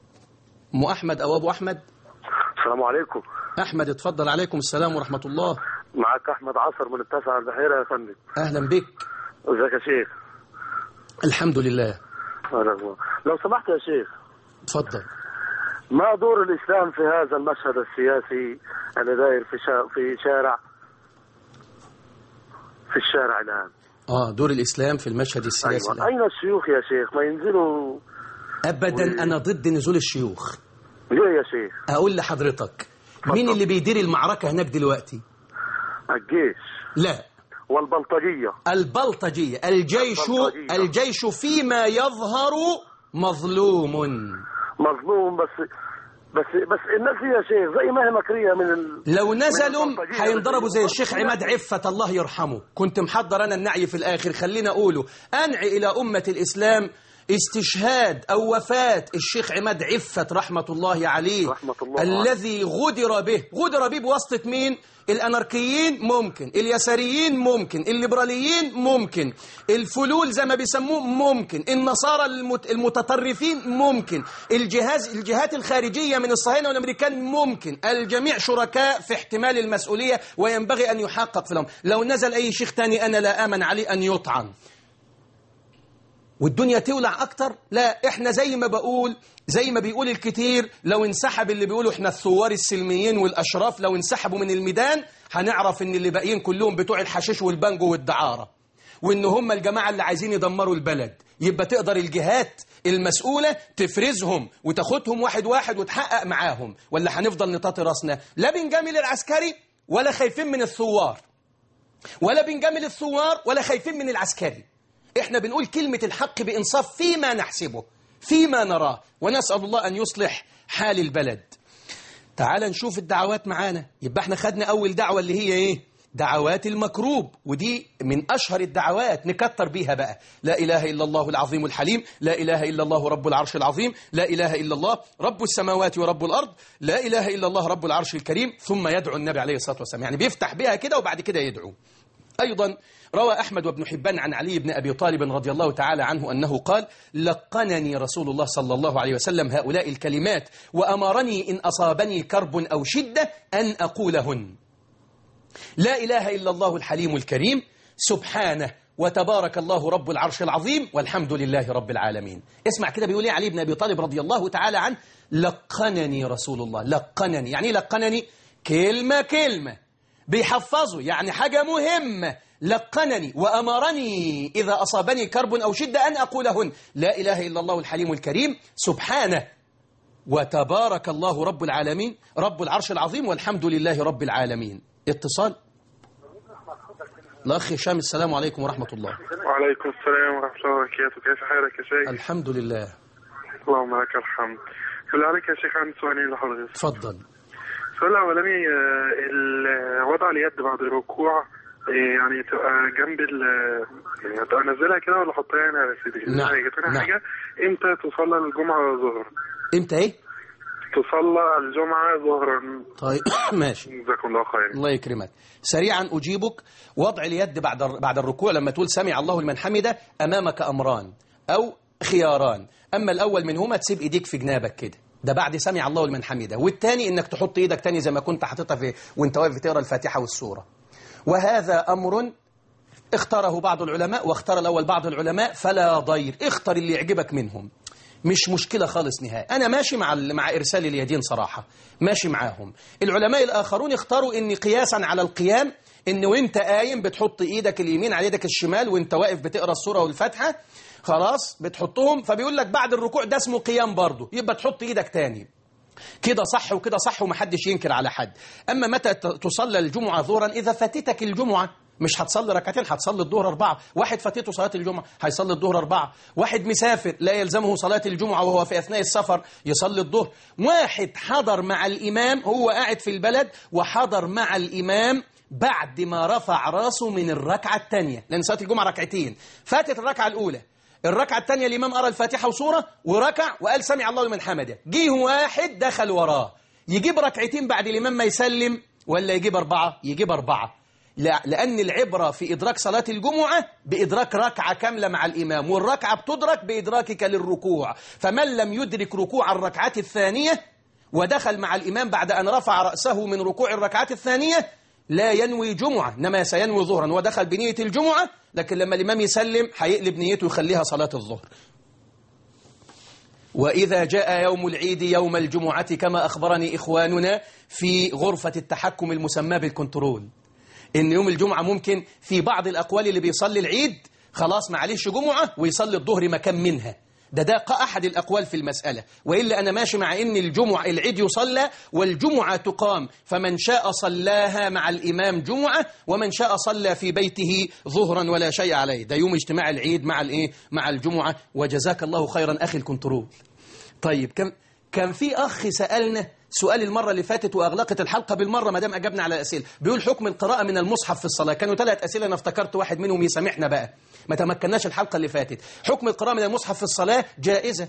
أم أحمد أو أبو أحمد السلام عليكم أحمد اتفضل عليكم السلام ورحمة الله معك احمد عصر من التاسعه البحيره يا فندم أهلا بك ازيك يا شيخ الحمد لله أهلا والله. لو سمحت يا شيخ اتفضل ما دور الاسلام في هذا المشهد السياسي اللي داير في شا... في شارع في الشارع الان آه دور الإسلام في المشهد السياسي أيوة. الآن. اين الشيوخ يا شيخ ما ينزلوا أبدا و- أنا ضد نزول الشيوخ ليه يا شيخ أقول لحضرتك مين اللي بيدير المعركة هناك دلوقتي الجيش لا والبلطجية البلطجية الجيش البلطجية. الجيش فيما يظهر مظلوم مظلوم بس بس بس الناس دي يا شيخ زي ما هي مكرية من ال... لو نزلوا من البلطجية هينضربوا زي بس- الشيخ عماد عفة الله يرحمه كنت محضر أنا النعي في الآخر خلينا أقوله أنعي إلى أمة الإسلام استشهاد أو وفاة الشيخ عماد عفة رحمة الله عليه رحمة الله عليه. الذي غدر به غدر به بواسطة مين الأناركيين ممكن اليساريين ممكن الليبراليين ممكن الفلول زي ما بيسموه ممكن النصارى المت... المتطرفين ممكن الجهاز الجهات الخارجية من الصهاينة والأمريكان ممكن الجميع شركاء في احتمال المسؤولية وينبغي أن يحقق في الأمر لو نزل أي شيخ تاني أنا لا آمن عليه أن يطعن والدنيا تولع اكتر لا احنا زي ما بقول زي ما بيقول الكتير لو انسحب اللي بيقولوا احنا الثوار السلميين والاشراف لو انسحبوا من الميدان هنعرف ان اللي باقيين كلهم بتوع الحشيش والبانجو والدعاره وان هم الجماعه اللي عايزين يدمروا البلد يبقى تقدر الجهات المسؤوله تفرزهم وتاخدهم واحد واحد وتحقق معاهم ولا هنفضل نطاطي راسنا لا بنجامل العسكري ولا خايفين من الثوار ولا بنجامل الثوار ولا خايفين من العسكري احنا بنقول كلمة الحق بإنصاف فيما نحسبه فيما نراه ونسأل الله أن يصلح حال البلد تعال نشوف الدعوات معانا يبقى احنا خدنا أول دعوة اللي هي ايه دعوات المكروب ودي من أشهر الدعوات نكتر بيها بقى لا إله إلا الله العظيم الحليم لا إله إلا الله رب العرش العظيم لا إله إلا الله رب السماوات ورب الأرض لا إله إلا الله رب العرش الكريم ثم يدعو النبي عليه الصلاة والسلام يعني بيفتح بها كده وبعد كده يدعو أيضا روى أحمد وابن حبان عن علي بن أبي طالب رضي الله تعالى عنه أنه قال لقنني رسول الله صلى الله عليه وسلم هؤلاء الكلمات وأمرني إن أصابني كرب أو شدة أن أقولهن لا إله إلا الله الحليم الكريم سبحانه وتبارك الله رب العرش العظيم والحمد لله رب العالمين اسمع كده بيقول ايه علي بن أبي طالب رضي الله تعالى عنه لقنني رسول الله لقنني يعني إيه لقنني كلمة كلمة بيحفظوا يعني حاجة مهمة لقنني وأمرني إذا أصابني كرب أو شدة أن أقولهن لا إله إلا الله الحليم الكريم سبحانه وتبارك الله رب العالمين رب العرش العظيم والحمد لله رب العالمين اتصال الأخ هشام السلام عليكم ورحمة الله وعليكم السلام ورحمة الله وبركاته كيف حالك يا شيخ؟ الحمد لله اللهم لك الحمد بالله عليك يا شيخ عندي سؤالين لحضرتك تفضل السؤال الأولاني آه، ال- وضع اليد بعد الركوع آه، يعني تبقى جنب ال يعني تبقى انزلها كده ولا احطها يعني على صدري نعم، حاجة تاني نعم. حاجة امتى تصلى الجمعة ظهرا؟ امتى ايه تصلى الجمعة ظهرا طيب ماشي جزاكم الله خيرا الله يكرمك سريعا أجيبك وضع اليد بعد بعد الركوع لما تقول سمع الله لمن حمده أمامك أمران أو خياران أما الأول منهما تسيب إيديك في جنابك كده ده بعد سمع الله لمن حمده والتاني إنك تحط إيدك تاني زي ما كنت حاططها في وانت واقف تقرا الفاتحة والسورة وهذا أمر اختاره بعض العلماء واختار الأول بعض العلماء فلا ضير اختر اللي يعجبك منهم مش مشكلة خالص نهائي أنا ماشي مع ال- مع إرسال اليدين صراحة ماشي معاهم العلماء الآخرون اختاروا إن قياسا على القيام إن وإنت قايم بتحط إيدك اليمين على إيدك الشمال وإنت واقف بتقرأ السورة والفاتحة خلاص بتحطهم فبيقول لك بعد الركوع ده اسمه قيام برضه يبقى تحط إيدك تاني كده صح وكده صح ومحدش ينكر على حد أما متى ت- تصلى الجمعة ظهرا إذا فاتتك الجمعة مش هتصلي ركعتين هتصلي الظهر أربعة واحد فاتته صلاة الجمعة هيصلي الظهر أربعة واحد مسافر لا يلزمه صلاة الجمعة وهو في أثناء السفر يصلي الظهر واحد حضر مع الإمام هو قاعد في البلد وحضر مع الإمام بعد ما رفع راسه من الركعة الثانية لأن صلاة الجمعة ركعتين فاتت الركعة الأولى الركعة الثانية الإمام قرأ الفاتحة وسورة وركع وقال سمع الله لمن حمده جه واحد دخل وراه يجيب ركعتين بعد الإمام ما يسلم ولا يجيب أربعة يجيب أربعة لا لأن العبرة في إدراك صلاة الجمعة بإدراك ركعة كاملة مع الإمام والركعة بتدرك بإدراكك للركوع فمن لم يدرك ركوع الركعة الثانية ودخل مع الإمام بعد أن رفع رأسه من ركوع الركعة الثانية لا ينوي جمعة إنما سينوي ظهرا ودخل بنية الجمعة لكن لما الإمام يسلم هيقلب نيته يخليها صلاة الظهر وإذا جاء يوم العيد يوم الجمعة كما أخبرني إخواننا في غرفة التحكم المسمى بالكنترول إن يوم الجمعة ممكن في بعض الأقوال اللي بيصلي العيد خلاص معلش جمعة ويصلي الظهر مكان منها ده ده ق- أحد الأقوال في المسألة وإلا أنا ماشي مع إن الجمعة العيد يصلى والجمعة تقام فمن شاء صلاها مع الإمام جمعة ومن شاء صلى في بيته ظهرا ولا شيء عليه ده يوم اجتماع العيد مع الإيه مع الجمعة وجزاك الله خيرا أخي الكنترول طيب كم كان في أخ سألنا سؤال المرة اللي فاتت وأغلقت الحلقة بالمرة ما دام أجبنا على الأسئلة بيقول حكم القراءة من المصحف في الصلاة كانوا ثلاث أسئلة أنا افتكرت واحد منهم يسامحنا بقى ما تمكناش الحلقة اللي فاتت حكم القراءة من المصحف في الصلاة جائزة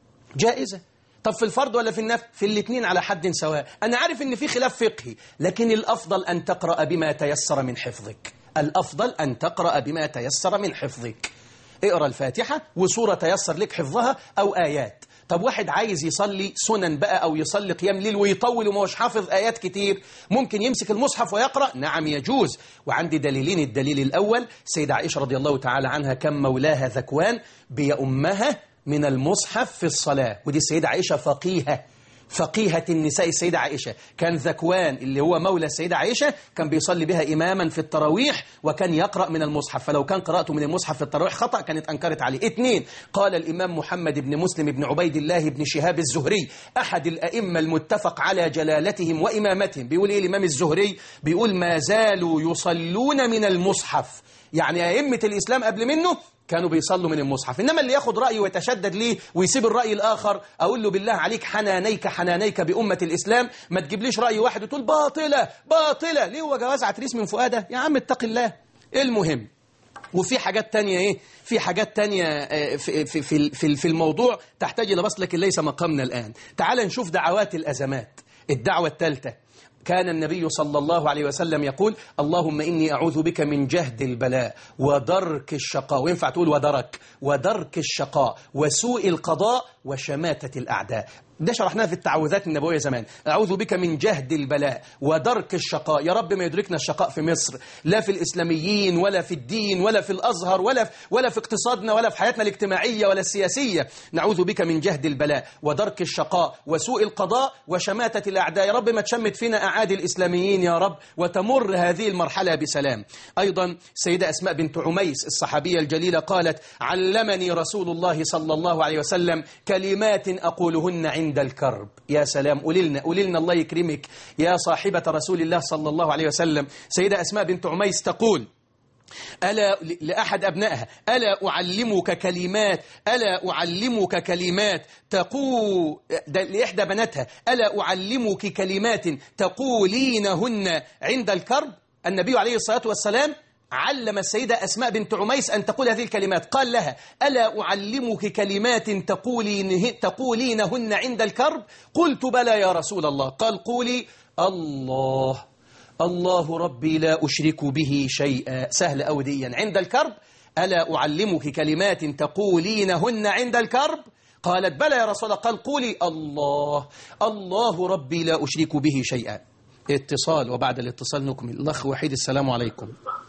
جائزة طب في الفرض ولا في النفل في الاثنين على حد سواء أنا عارف إن في خلاف فقهي لكن الأفضل أن تقرأ بما تيسر من حفظك الأفضل أن تقرأ بما تيسر من حفظك اقرأ الفاتحة وسورة تيسر لك حفظها أو آيات طب واحد عايز يصلي سنن بقى أو يصلي قيام ليل ويطول وما هوش حافظ آيات كتير ممكن يمسك المصحف ويقرأ نعم يجوز وعندي دليلين الدليل الأول سيدة عائشة رضي الله تعالى عنها كم مولاها ذكوان بيأمها من المصحف في الصلاة ودي السيدة عائشة فقيهة فقيهة النساء السيدة عائشة كان ذكوان اللي هو مولى السيدة عائشة كان بيصلي بها إماما في التراويح وكان يقرأ من المصحف فلو كان قراءته من المصحف في التراويح خطأ كانت أنكرت عليه اثنين قال الإمام محمد بن مسلم بن عبيد الله بن شهاب الزهري أحد الأئمة المتفق على جلالتهم وإمامتهم بيقول إيه الإمام الزهري بيقول ما زالوا يصلون من المصحف يعني أئمة الإسلام قبل منه كانوا بيصلوا من المصحف إنما اللي ياخد رأي ويتشدد ليه ويسيب الرأي الآخر أقول له بالله عليك حنانيك حنانيك بأمة الإسلام ما تجيبليش رأي واحد وتقول باطلة باطلة ليه هو جواز عتريس من فؤادة يا عم اتق الله المهم وفي حاجات تانية ايه في حاجات تانية آه، في في في في- في الموضوع تحتاج الى بس لكن ليس مقامنا الان تعال نشوف دعوات الازمات الدعوه الثالثه كان النبي صلى الله عليه وسلم يقول اللهم إني أعوذ بك من جهد البلاء ودرك الشقاء وينفع تقول ودرك ودرك الشقاء وسوء القضاء وشماتة الأعداء ده شرحناه في التعوذات النبوية زمان أعوذ بك من جهد البلاء ودرك الشقاء يا رب ما يدركنا الشقاء في مصر لا في الإسلاميين ولا في الدين ولا في الأزهر ولا في ولا في اقتصادنا ولا في حياتنا الاجتماعية ولا السياسية نعوذ بك من جهد البلاء ودرك الشقاء وسوء القضاء وشماتة الأعداء يا رب ما تشمت فينا أعادي الإسلاميين يا رب وتمر هذه المرحلة بسلام أيضا سيدة أسماء بنت عميس الصحابية الجليلة قالت علمني رسول الله صلى الله عليه وسلم كلمات أقولهن عند الكرب يا سلام قولي لنا قولي لنا الله يكرمك يا صاحبة رسول الله صلى الله عليه وسلم سيدة أسماء بنت عميس تقول ألا لأحد أبنائها ألا أعلمك كلمات ألا أعلمك كلمات تقول ده لإحدى بناتها ألا أعلمك كلمات تقولينهن عند الكرب النبي عليه الصلاة والسلام علم السيدة أسماء بنت عميس أن تقول هذه الكلمات قال لها ألا أعلمك كلمات تقولينه تقولينهن عند الكرب قلت بلى يا رسول الله قال قولي الله الله ربي لا أشرك به شيئا سهل أوديا عند الكرب ألا أعلمك كلمات تقولينهن عند الكرب قالت بلى يا رسول الله قال قولي الله الله ربي لا أشرك به شيئا اتصال وبعد الاتصال نكمل الأخ وحيد السلام عليكم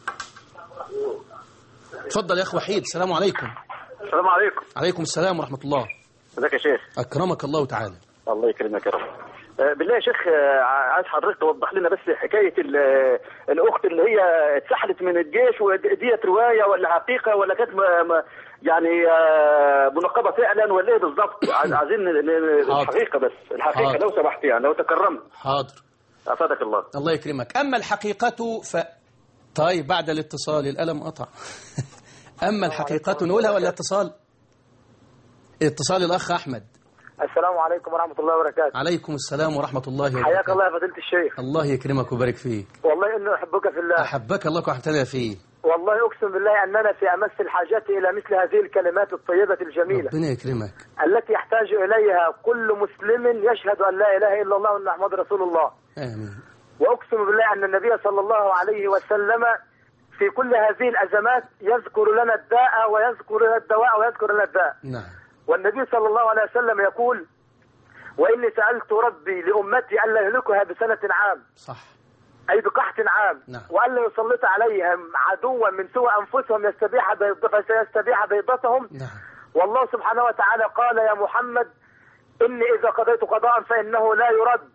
تفضل يا أخ وحيد السلام عليكم السلام عليكم عليكم السلام ورحمة الله ازيك يا شيخ أكرمك الله تعالى الله يكرمك يا رب آه، بالله يا شيخ آه، عايز حضرتك توضح لنا بس حكايه ال- آه، الاخت اللي هي اتسحلت من الجيش وديت روايه ولا حقيقه ولا كانت م- م- يعني آه، منقبه فعلا ولا ايه بالظبط عايز- عايزين ن- ن- حاضر. الحقيقه بس الحقيقه حاضر. لو سمحت يعني لو تكرمت حاضر افادك الله الله يكرمك أما الحقيقة ف طيب بعد الاتصال الألم قطع أما الحقيقة نقولها ولا اتصال اتصال الأخ أحمد السلام عليكم ورحمه الله وبركاته عليكم السلام ورحمة الله حياك وبركاته الله يا فضيله الشيخ الله يكرمك ويبارك فيك والله اني احبك في الله أحبك الله وأحبتنا فيه والله اقسم بالله اننا في امس الحاجه الى مثل هذه الكلمات الطيبه الجميله ربنا يكرمك التي يحتاج إليها كل مسلم يشهد أن لا إله إلا الله وأن محمد رسول الله آمين وأقسم بالله أن النبي صلى الله عليه وسلم في كل هذه الأزمات يذكر لنا الداء ويذكر لنا الدواء ويذكر لنا الداء نعم والنبي صلى الله عليه وسلم يقول وإني سألت ربي لأمتي ألا يهلكها بسنة عام صح أي بقحط عام نعم. وألا يسلط عليهم عدوا من سوء أنفسهم يستبيح بيض- فسيستبيح بيضتهم نعم والله سبحانه وتعالى قال يا محمد إني إذا قضيت قضاء فإنه لا يرد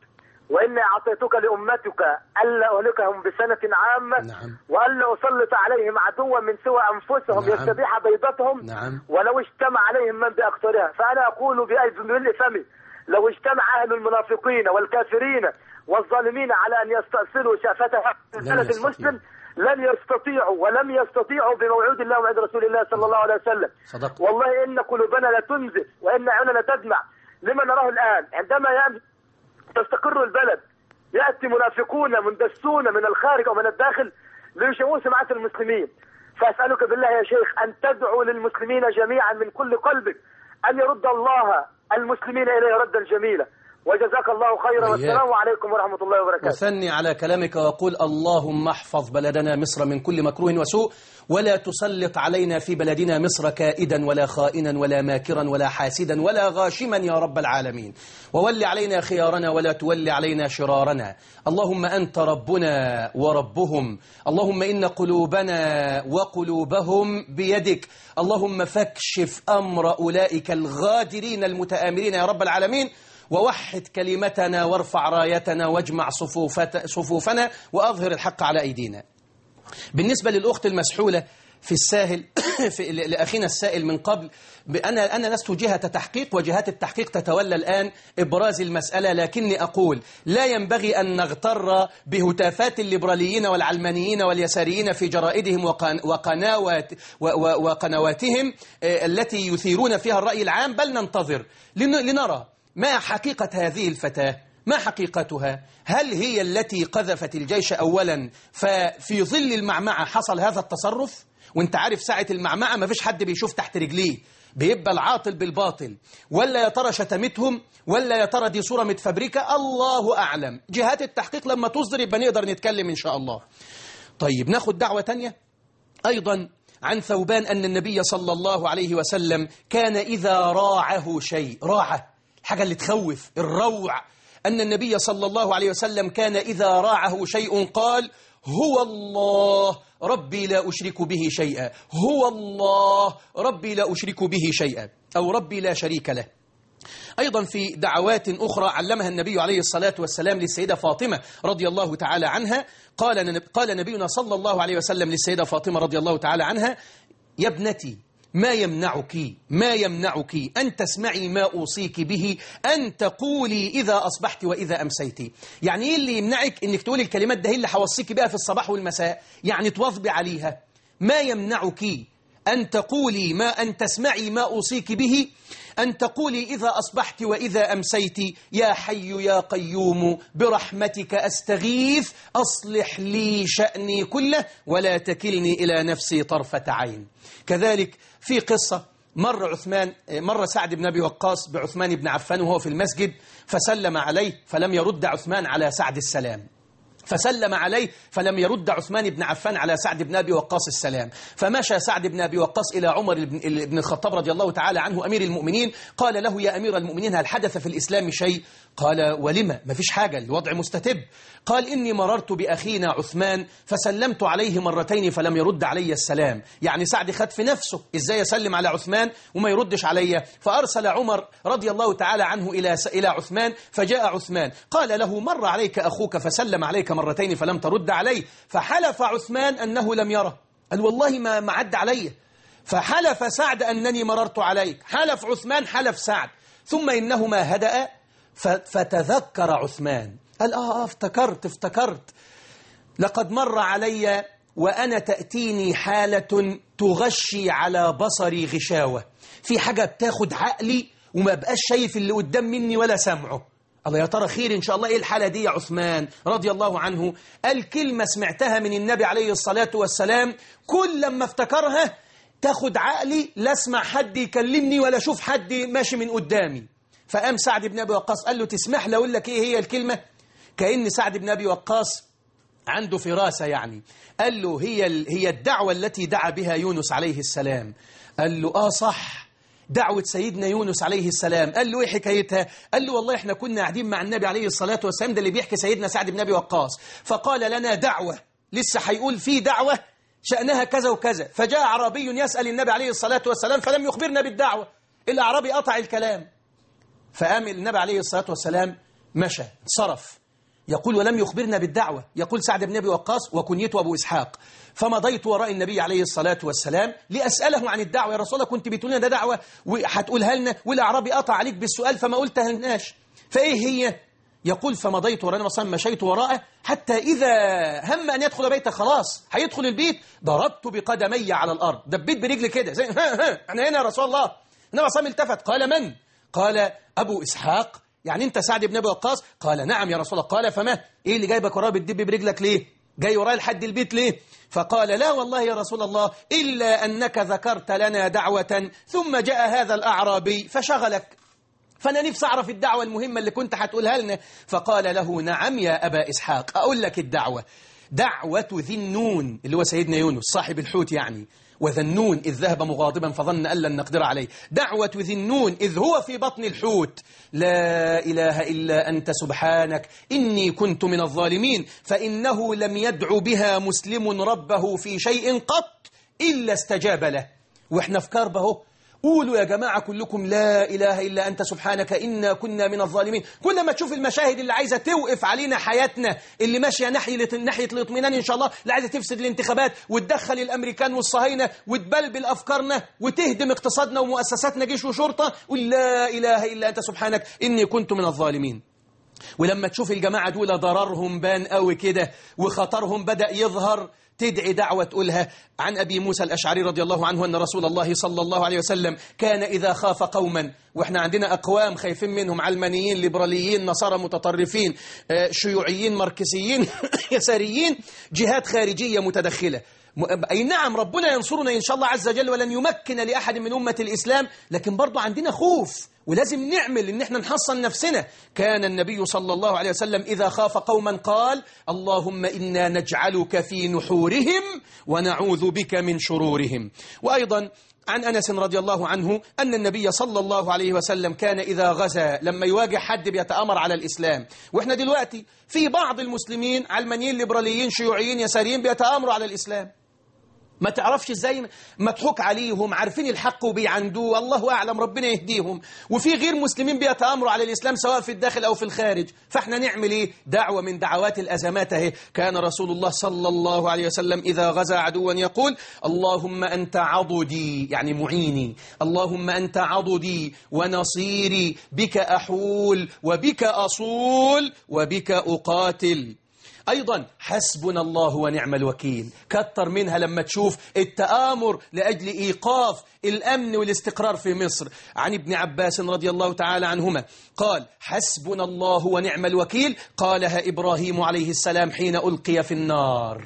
وإني أعطيتك لأمتك ألا أهلكهم بسنة عامة نعم. وألا أسلط عليهم عدوا من سوى أنفسهم نعم. يستبيح بيضتهم نعم. ولو اجتمع عليهم من بأكثرها فأنا أقول بأيد من فمي لو اجتمع أهل المنافقين والكافرين والظالمين على أن يستأصلوا شافة البلد يستطيعوا. المسلم لن يستطيعوا ولم يستطيعوا بموعود الله وعند رسول الله صلى الله عليه وسلم صدقت. والله إن قلوبنا لتنزف وإن عيوننا تدمع لما نراه الآن عندما يأم- تستقر البلد يأتي منافقون مندسون من الخارج ومن الداخل ليشوهوا سمعة المسلمين فأسألك بالله يا شيخ أن تدعو للمسلمين جميعا من كل قلبك أن يرد الله المسلمين إليه ردا جميلا وجزاك الله خيرا وإياك. والسلام عليكم ورحمة الله وبركاته أثني على كلامك وأقول اللهم احفظ بلدنا مصر من كل مكروه وسوء ولا تسلط علينا في بلدنا مصر كائدا ولا خائنا ولا ماكرا ولا حاسدا ولا غاشما يا رب العالمين وول علينا خيارنا ولا تول علينا شرارنا اللهم أنت ربنا وربهم اللهم إن قلوبنا وقلوبهم بيدك اللهم فاكشف أمر أولئك الغادرين المتآمرين يا رب العالمين ووحد كلمتنا وارفع رايتنا واجمع صفوفت صفوفنا وأظهر الحق على أيدينا بالنسبة للأخت المسحولة في الساهل في لأخينا السائل من قبل أنا أنا لست جهة تحقيق وجهات التحقيق تتولى الآن إبراز المسألة لكني أقول لا ينبغي أن نغتر بهتافات الليبراليين والعلمانيين واليساريين في جرائدهم وقن- وقنوات و- و- وقنواتهم آه، التي يثيرون فيها الرأي العام بل ننتظر لن- لنرى ما حقيقة هذه الفتاة ما حقيقتها هل هي التي قذفت الجيش أولا ففي ظل المعمعة حصل هذا التصرف وانت عارف ساعة المعمعة ما فيش حد بيشوف تحت رجليه بيبقى العاطل بالباطل ولا يا ترى شتمتهم ولا يا ترى دي صورة متفبركة الله أعلم جهات التحقيق لما تصدر يبقى نقدر نتكلم إن شاء الله طيب ناخد دعوة تانية أيضا عن ثوبان أن النبي صلى الله عليه وسلم كان إذا راعه شيء راعه الحاجة اللي تخوف الروع أن النبي صلى الله عليه وسلم كان إذا راعه شيء قال هو الله ربي لا أشرك به شيئا هو الله ربي لا أشرك به شيئا أو ربي لا شريك له أيضا في دعوات أخرى علمها النبي عليه الصلاة والسلام للسيدة فاطمة رضي الله تعالى عنها قال قال نبينا صلى الله عليه وسلم للسيدة فاطمة رضي الله تعالى عنها يا ابنتي ما يمنعك ما يمنعك أن تسمعي ما أوصيك به أن تقولي إذا أصبحت وإذا أمسيت يعني إيه اللي يمنعك أنك تقولي الكلمات ده هي اللي حوصيك بها في الصباح والمساء يعني تواظبي عليها ما يمنعك أن تقولي ما أن تسمعي ما أوصيك به أن تقولي إذا أصبحت وإذا أمسيت يا حي يا قيوم برحمتك أستغيث أصلح لي شأني كله ولا تكلني إلى نفسي طرفة عين كذلك في قصة مر عثمان مر سعد بن أبي وقاص بعثمان بن عفان وهو في المسجد فسلم عليه فلم يرد عثمان على سعد السلام فسلم عليه فلم يرد عثمان بن عفان على سعد بن أبي وقاص السلام فمشى سعد بن أبي وقاص إلى عمر بن بن الخطاب رضي الله تعالى عنه أمير المؤمنين قال له يا أمير المؤمنين هل حدث في الإسلام شيء قال ولما ما فيش حاجة الوضع مستتب قال إني مررت بأخينا عثمان فسلمت عليه مرتين فلم يرد علي السلام يعني سعد خد في نفسه إزاي يسلم على عثمان وما يردش علي فأرسل عمر رضي الله تعالى عنه إلى إلى عثمان فجاء عثمان قال له مر عليك أخوك فسلم عليك مرتين فلم ترد عليه فحلف عثمان أنه لم يره قال والله ما ما عد علي فحلف سعد أنني مررت عليك حلف عثمان حلف سعد ثم إنهما هدأ فتذكر عثمان قال آه, آه افتكرت افتكرت لقد مر علي وأنا تأتيني حالة تغشي على بصري غشاوة في حاجة بتاخد عقلي وما بقاش شايف اللي قدام مني ولا سمعه الله يا ترى خير إن شاء الله إيه الحالة دي يا عثمان رضي الله عنه قال كلمة سمعتها من النبي عليه الصلاة والسلام كل لما افتكرها تاخد عقلي لا اسمع حد يكلمني ولا اشوف حد ماشي من قدامي فقام سعد بن أبي وقاص قال له تسمح لي أقول لك إيه هي الكلمة كأن سعد بن أبي وقاص عنده فراسة يعني قال له هي هي الدعوة التي دعا بها يونس عليه السلام قال له آه صح دعوة سيدنا يونس عليه السلام قال له ايه حكايتها قال له والله احنا كنا قاعدين مع النبي عليه الصلاة والسلام ده اللي بيحكي سيدنا سعد بن أبي وقاص فقال لنا دعوة لسه هيقول في دعوة شأنها كذا وكذا فجاء عربي يسأل النبي عليه الصلاة والسلام فلم يخبرنا بالدعوة الأعرابي قطع الكلام فقام النبي عليه الصلاة والسلام مشى صرف يقول ولم يخبرنا بالدعوة يقول سعد بن أبي وقاص وكنيته أبو إسحاق فمضيت وراء النبي عليه الصلاة والسلام لأسأله عن الدعوة يا رسول الله كنت بتقول لنا ده دعوة وهتقولها لنا والأعرابي قطع عليك بالسؤال فما قلتها لناش فإيه هي يقول فمضيت وراء النبي صلى الله عليه وسلم مشيت وراءه حتى إذا هم أن يدخل بيته خلاص هيدخل البيت ضربت بقدمي على الأرض دبيت برجلي كده زي ها ها احنا هنا يا رسول الله النبي صلى الله عليه وسلم التفت قال من؟ قال أبو إسحاق يعني أنت سعد بن أبي وقاص قال نعم يا رسول الله قال فما إيه اللي جايبك وراء بتدب برجلك ليه؟ جاي وراء لحد البيت ليه؟ فقال لا والله يا رسول الله إلا أنك ذكرت لنا دعوة ثم جاء هذا الأعرابي فشغلك فأنا نفسي أعرف الدعوة المهمة اللي كنت هتقولها لنا فقال له نعم يا أبا إسحاق أقول لك الدعوة دعوة ذي النون اللي هو سيدنا يونس صاحب الحوت يعني وذنون إذ ذهب مغاضبا فظن أن لن نقدر عليه دعوة ذي النون إذ هو في بطن الحوت لا إله إلا أنت سبحانك إني كنت من الظالمين فإنه لم يدع بها مسلم ربه في شيء قط إلا استجاب له وإحنا في كربه قولوا يا جماعة كلكم لا إله إلا أنت سبحانك إنا كنا من الظالمين كل ما تشوف المشاهد اللي عايزة توقف علينا حياتنا اللي ماشية ناحية ناحية الاطمئنان إن شاء الله اللي عايزة تفسد الانتخابات وتدخل الأمريكان والصهاينة وتبلبل أفكارنا وتهدم اقتصادنا ومؤسساتنا جيش وشرطة قل لا إله إلا أنت سبحانك إني كنت من الظالمين ولما تشوف الجماعة دول ضررهم بان قوي كده وخطرهم بدأ يظهر تدعي دعوة تقولها عن أبي موسى الأشعري رضي الله عنه أن رسول الله صلى الله عليه وسلم كان إذا خاف قوما وإحنا عندنا أقوام خايفين منهم علمانيين ليبراليين نصارى متطرفين آه، شيوعيين ماركسيين يساريين جهات خارجية متدخلة م- أي نعم ربنا ينصرنا إن شاء الله عز وجل ولن يمكن لأحد من أمة الإسلام لكن برضو عندنا خوف ولازم نعمل ان احنا نحصن نفسنا كان النبي صلى الله عليه وسلم إذا خاف قوما قال اللهم إنا نجعلك في نحورهم ونعوذ بك من شرورهم وأيضا عن أنس رضي الله عنه أن النبي صلى الله عليه وسلم كان إذا غزا لما يواجه حد بيتأمر على الإسلام وإحنا دلوقتي في بعض المسلمين علمانيين ليبراليين شيوعيين يساريين بيتآمروا على الإسلام ما تعرفش ازاي مضحوك عليهم عارفين الحق وبيعندوه الله اعلم ربنا يهديهم وفي غير مسلمين بيتامروا على الاسلام سواء في الداخل او في الخارج فاحنا نعمل ايه دعوه من دعوات الازمات اهي كان رسول الله صلى الله عليه وسلم اذا غزا عدوا يقول اللهم انت عضدي يعني معيني اللهم انت عضدي ونصيري بك احول وبك اصول وبك اقاتل أيضا حسبنا الله ونعم الوكيل كتر منها لما تشوف التآمر لأجل إيقاف الأمن والاستقرار في مصر عن ابن عباس رضي الله تعالى عنهما قال حسبنا الله ونعم الوكيل قالها إبراهيم عليه السلام حين ألقي في النار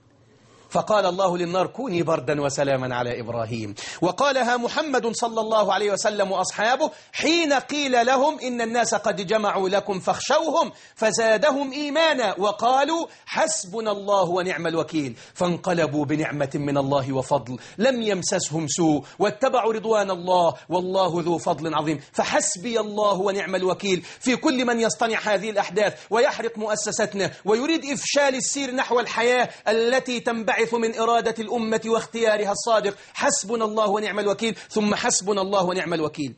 فقال الله للنار كوني بردا وسلاما على إبراهيم وقالها محمد صلى الله عليه وسلم وأصحابه حين قيل لهم إن الناس قد جمعوا لكم فاخشوهم فزادهم إيمانا وقالوا حسبنا الله ونعم الوكيل فانقلبوا بنعمة من الله وفضل لم يمسسهم سوء واتبعوا رضوان الله والله ذو فضل عظيم فحسبي الله ونعم الوكيل في كل من يصطنع هذه الأحداث ويحرق مؤسستنا ويريد إفشال السير نحو الحياة التي تنبعث من إرادة الأمة واختيارها الصادق حسبنا الله ونعم الوكيل ثم حسبنا الله ونعم الوكيل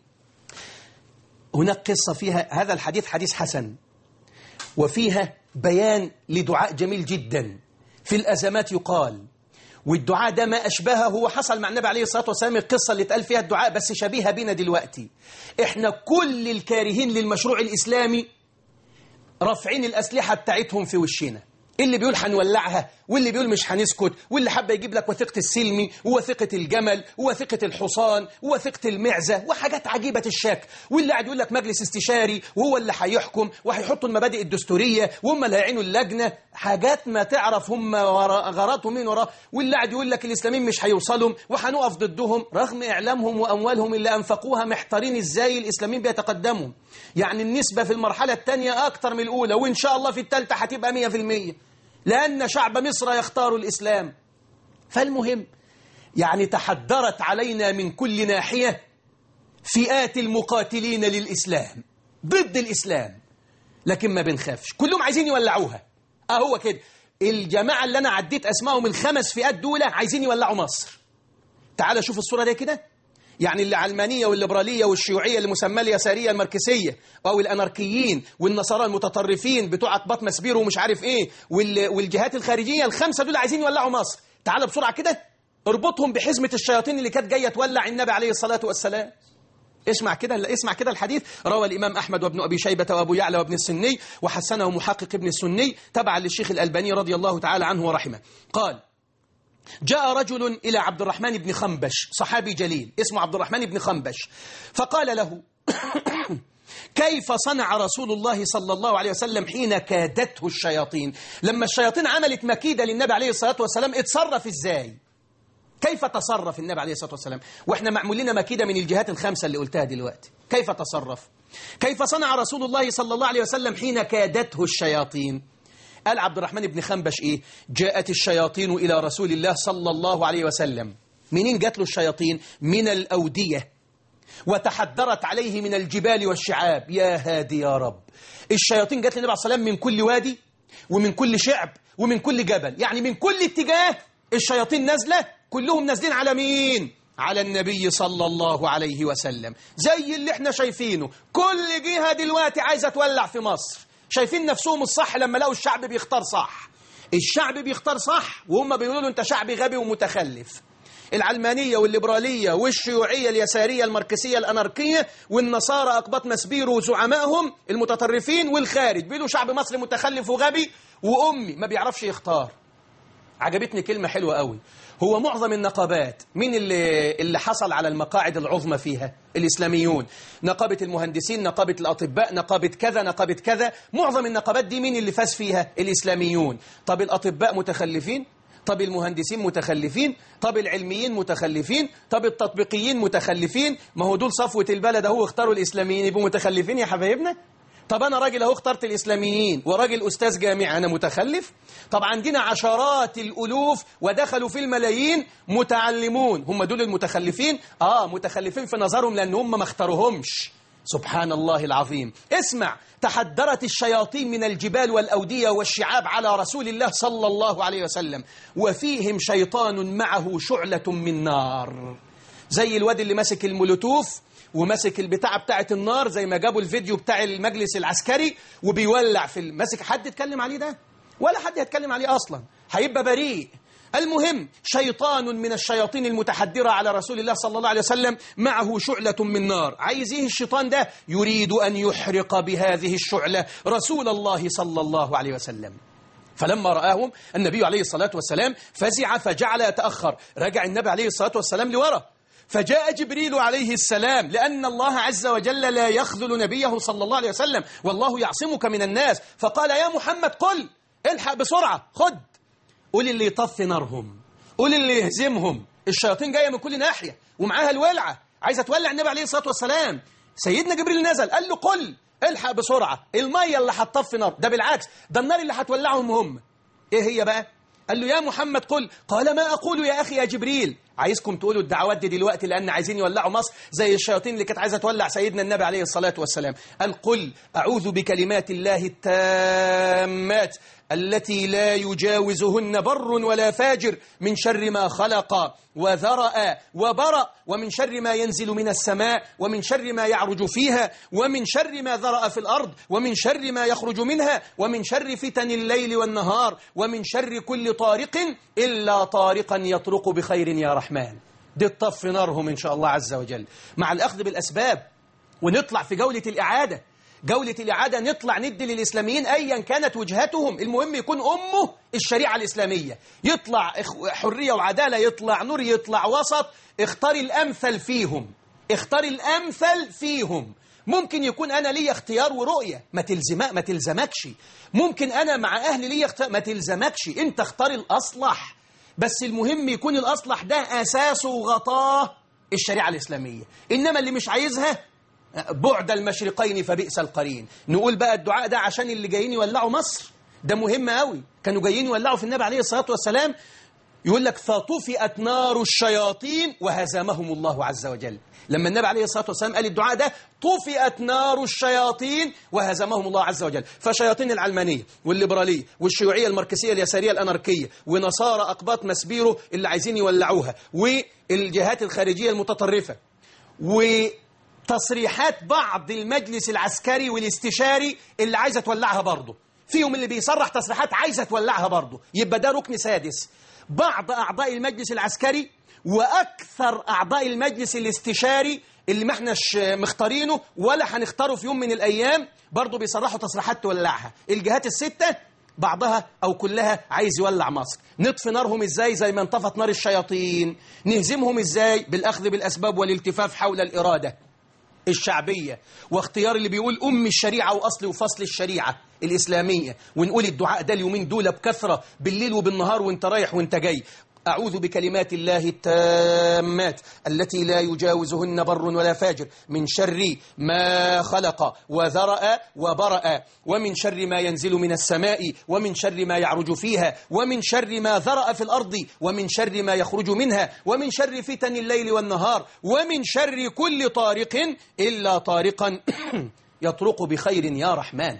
هناك قصة فيها هذا الحديث حديث حسن وفيها بيان لدعاء جميل جدا في الأزمات يقال والدعاء ده ما أشبهه هو حصل مع النبي عليه الصلاة والسلام القصة اللي اتقال فيها الدعاء بس شبيهة بنا دلوقتي احنا كل الكارهين للمشروع الإسلامي رافعين الأسلحة بتاعتهم في وشنا اللي بيقول هنولعها واللي بيقول مش هنسكت واللي حابة يجيب لك وثيقة السلمي ووثيقة الجمل ووثيقة الحصان ووثيقة المعزة وحاجات عجيبة الشكل واللي قاعد يقول لك مجلس استشاري وهو اللي هيحكم وهيحطوا المبادئ الدستورية وهم اللي هيعينوا اللجنة حاجات ما تعرف هم وراء غراتهم مين وراه واللي قاعد يقول لك الإسلاميين مش هيوصلهم وهنقف ضدهم رغم إعلامهم وأموالهم اللي أنفقوها محتارين إزاي الإسلاميين بيتقدموا يعني النسبة في المرحلة الثانية أكتر من الأولى وإن شاء الله في الثالثة هتبقى 100% لأن شعب مصر يختار الإسلام فالمهم يعني تحدرت علينا من كل ناحية فئات المقاتلين للإسلام ضد الإسلام لكن ما بنخافش كلهم عايزين يولعوها أهو كده الجماعة اللي أنا عديت أسمائهم الخمس فئات دول عايزين يولعوا مصر تعال شوف الصورة دي كده يعني العلمانية والليبرالية والشيوعية اللي مسمى اليسارية الماركسية أو الأناركيين والنصارى المتطرفين بتوع أقباط مسبير ومش عارف إيه وال- والجهات الخارجية الخمسة دول عايزين يولعوا مصر تعال بسرعة كده اربطهم بحزمة الشياطين اللي كانت جاية تولع النبي عليه الصلاة والسلام اسمع كده اسمع كده الحديث روى الإمام أحمد وابن أبي شيبة وأبو يعلى وابن السني وحسنه محقق ابن السني تبعا للشيخ الألباني رضي الله تعالى عنه ورحمه قال جاء رجل إلى عبد الرحمن بن خنبش صحابي جليل اسمه عبد الرحمن بن خنبش فقال له كيف صنع رسول الله صلى الله عليه وسلم حين كادته الشياطين لما الشياطين عملت مكيدة للنبي عليه الصلاة والسلام اتصرف ازاي كيف تصرف النبي عليه الصلاة والسلام واحنا معمول لنا مكيدة من الجهات الخمسة اللي قلتها دلوقتي كيف تصرف كيف صنع رسول الله صلى الله عليه وسلم حين كادته الشياطين قال عبد الرحمن بن خنبش ايه جاءت الشياطين إلى رسول الله صلى الله عليه وسلم منين جات له الشياطين من الأودية وتحدرت عليه من الجبال والشعاب يا هادي يا رب الشياطين جات للنبي عليه الصلاة والسلام من كل وادي ومن كل شعب ومن كل جبل يعني من كل اتجاه الشياطين نازلة كلهم نازلين على مين على النبي صلى الله عليه وسلم زي اللي احنا شايفينه كل جهة دلوقتي عايزة تولع في مصر شايفين نفسهم الصح لما لقوا الشعب بيختار صح الشعب بيختار صح وهم بيقولوا له انت شعب غبي ومتخلف العلمانية والليبرالية والشيوعية اليسارية الماركسية الأناركية والنصارى أقباط مسبير وزعمائهم المتطرفين والخارج بيقولوا شعب مصر متخلف وغبي وأمي ما بيعرفش يختار عجبتني كلمة حلوة قوي هو معظم النقابات مين اللي, اللي حصل على المقاعد العظمى فيها الإسلاميون نقابة المهندسين نقابة الأطباء نقابة كذا نقابة كذا معظم النقابات دي مين اللي فاز فيها الإسلاميون طب الأطباء متخلفين طب المهندسين متخلفين طب العلميين متخلفين طب التطبيقيين متخلفين ما هو دول صفوة البلد اهو اختاروا الإسلاميين يبقوا متخلفين يا حبايبنا طب أنا راجل أهو اخترت الإسلاميين وراجل أستاذ جامعي أنا متخلف طب عندنا عشرات الألوف ودخلوا في الملايين متعلمون هم دول المتخلفين آه متخلفين في نظرهم لأن هم ما اختاروهمش سبحان الله العظيم اسمع تحدرت الشياطين من الجبال والأودية والشعاب على رسول الله صلى الله عليه وسلم وفيهم شيطان معه شعلة من نار زي الواد اللي ماسك المولوتوف وماسك البتاعة بتاعة النار زي ما جابوا الفيديو بتاع المجلس العسكري وبيولع في ماسك حد يتكلم عليه ده ولا حد يتكلم عليه أصلا هيبقى بريء المهم شيطان من الشياطين المتحدرة على رسول الله صلى الله عليه وسلم معه شعلة من نار عايز ايه الشيطان ده يريد أن يحرق بهذه الشعلة رسول الله صلى الله عليه وسلم فلما رآهم النبي عليه الصلاة والسلام فزع فجعل يتأخر رجع النبي عليه الصلاة والسلام لورا فجاء جبريل عليه السلام لأن الله عز وجل لا يخذل نبيه صلى الله عليه وسلم والله يعصمك من الناس فقال يا محمد قل الحق بسرعة خد قول اللي يطفي نارهم قول اللي يهزمهم الشياطين جاية من كل ناحية ومعاها الولعة عايزة تولع النبي عليه الصلاة والسلام سيدنا جبريل نزل قال له قل الحق بسرعة المية اللي هتطفي نار ده بالعكس ده النار اللي هتولعهم هم ايه هي بقى قال له يا محمد قل قال ما أقول يا أخي يا جبريل عايزكم تقولوا الدعوات دي دلوقتي لأن عايزين يولعوا مصر زي الشياطين اللي كانت عايزة تولع سيدنا النبي عليه الصلاة والسلام قال قل أعوذ بكلمات الله التامات التي لا يجاوزهن بر ولا فاجر من شر ما خلق وذرأ وبرأ ومن شر ما ينزل من السماء ومن شر ما يعرج فيها ومن شر ما ذرأ في الأرض ومن شر ما يخرج منها ومن شر فتن الليل والنهار ومن شر كل طارق إلا طارقا يطرق بخير يا رحمن دي الطف نارهم إن شاء الله عز وجل مع الأخذ بالأسباب ونطلع في جولة الإعادة جولة الإعادة نطلع ندي للإسلاميين أيا كانت وجهتهم المهم يكون أمه الشريعة الإسلامية يطلع حرية وعدالة يطلع نور يطلع وسط اختار الأمثل فيهم اختار الأمثل فيهم ممكن يكون أنا لي اختيار ورؤية ما, تلزم ما تلزمكش ممكن أنا مع أهلي لي اختيار ما تلزمكش أنت اختار الأصلح بس المهم يكون الأصلح ده أساسه وغطاه الشريعة الإسلامية إنما اللي مش عايزها بعد المشرقين فبئس القرين نقول بقى الدعاء ده عشان اللي جايين يولعوا مصر ده مهم قوي كانوا جايين يولعوا في النبي عليه الصلاة والسلام يقول لك فطفئت نار الشياطين وهزمهم الله عز وجل لما النبي عليه الصلاة والسلام قال الدعاء ده طفئت نار الشياطين وهزمهم الله عز وجل فشياطين العلمانية والليبرالية والشيوعية الماركسية اليسارية الأناركية ونصارى أقباط مسبيرو اللي عايزين يولعوها والجهات الخارجية المتطرفة وتصريحات بعض المجلس العسكري والاستشاري اللي عايزة تولعها برضه فيهم اللي بيصرح تصريحات عايزة تولعها برضه يبقى ده ركن سادس بعض أعضاء المجلس العسكري وأكثر أعضاء المجلس الاستشاري اللي ما احناش مختارينه ولا هنختاره في يوم من الأيام برضه بيصرحوا تصريحات تولعها الجهات الستة بعضها أو كلها عايز يولع مصر نطفي نارهم إزاي زي ما انطفت نار الشياطين نهزمهم إزاي بالأخذ بالأسباب والالتفاف حول الإرادة الشعبية واختيار اللي بيقول أم الشريعة وأصل وفصل الشريعة الإسلامية ونقول الدعاء ده اليومين دول بكثرة بالليل وبالنهار وانت رايح وانت جاي أعوذ بكلمات الله التامات التي لا يجاوزهن بر ولا فاجر من شر ما خلق وذرأ وبرأ ومن شر ما ينزل من السماء ومن شر ما يعرج فيها ومن شر ما ذرأ في الأرض ومن شر ما يخرج منها ومن شر فتن الليل والنهار ومن شر كل طارق إلا طارقا يطرق بخير يا رحمن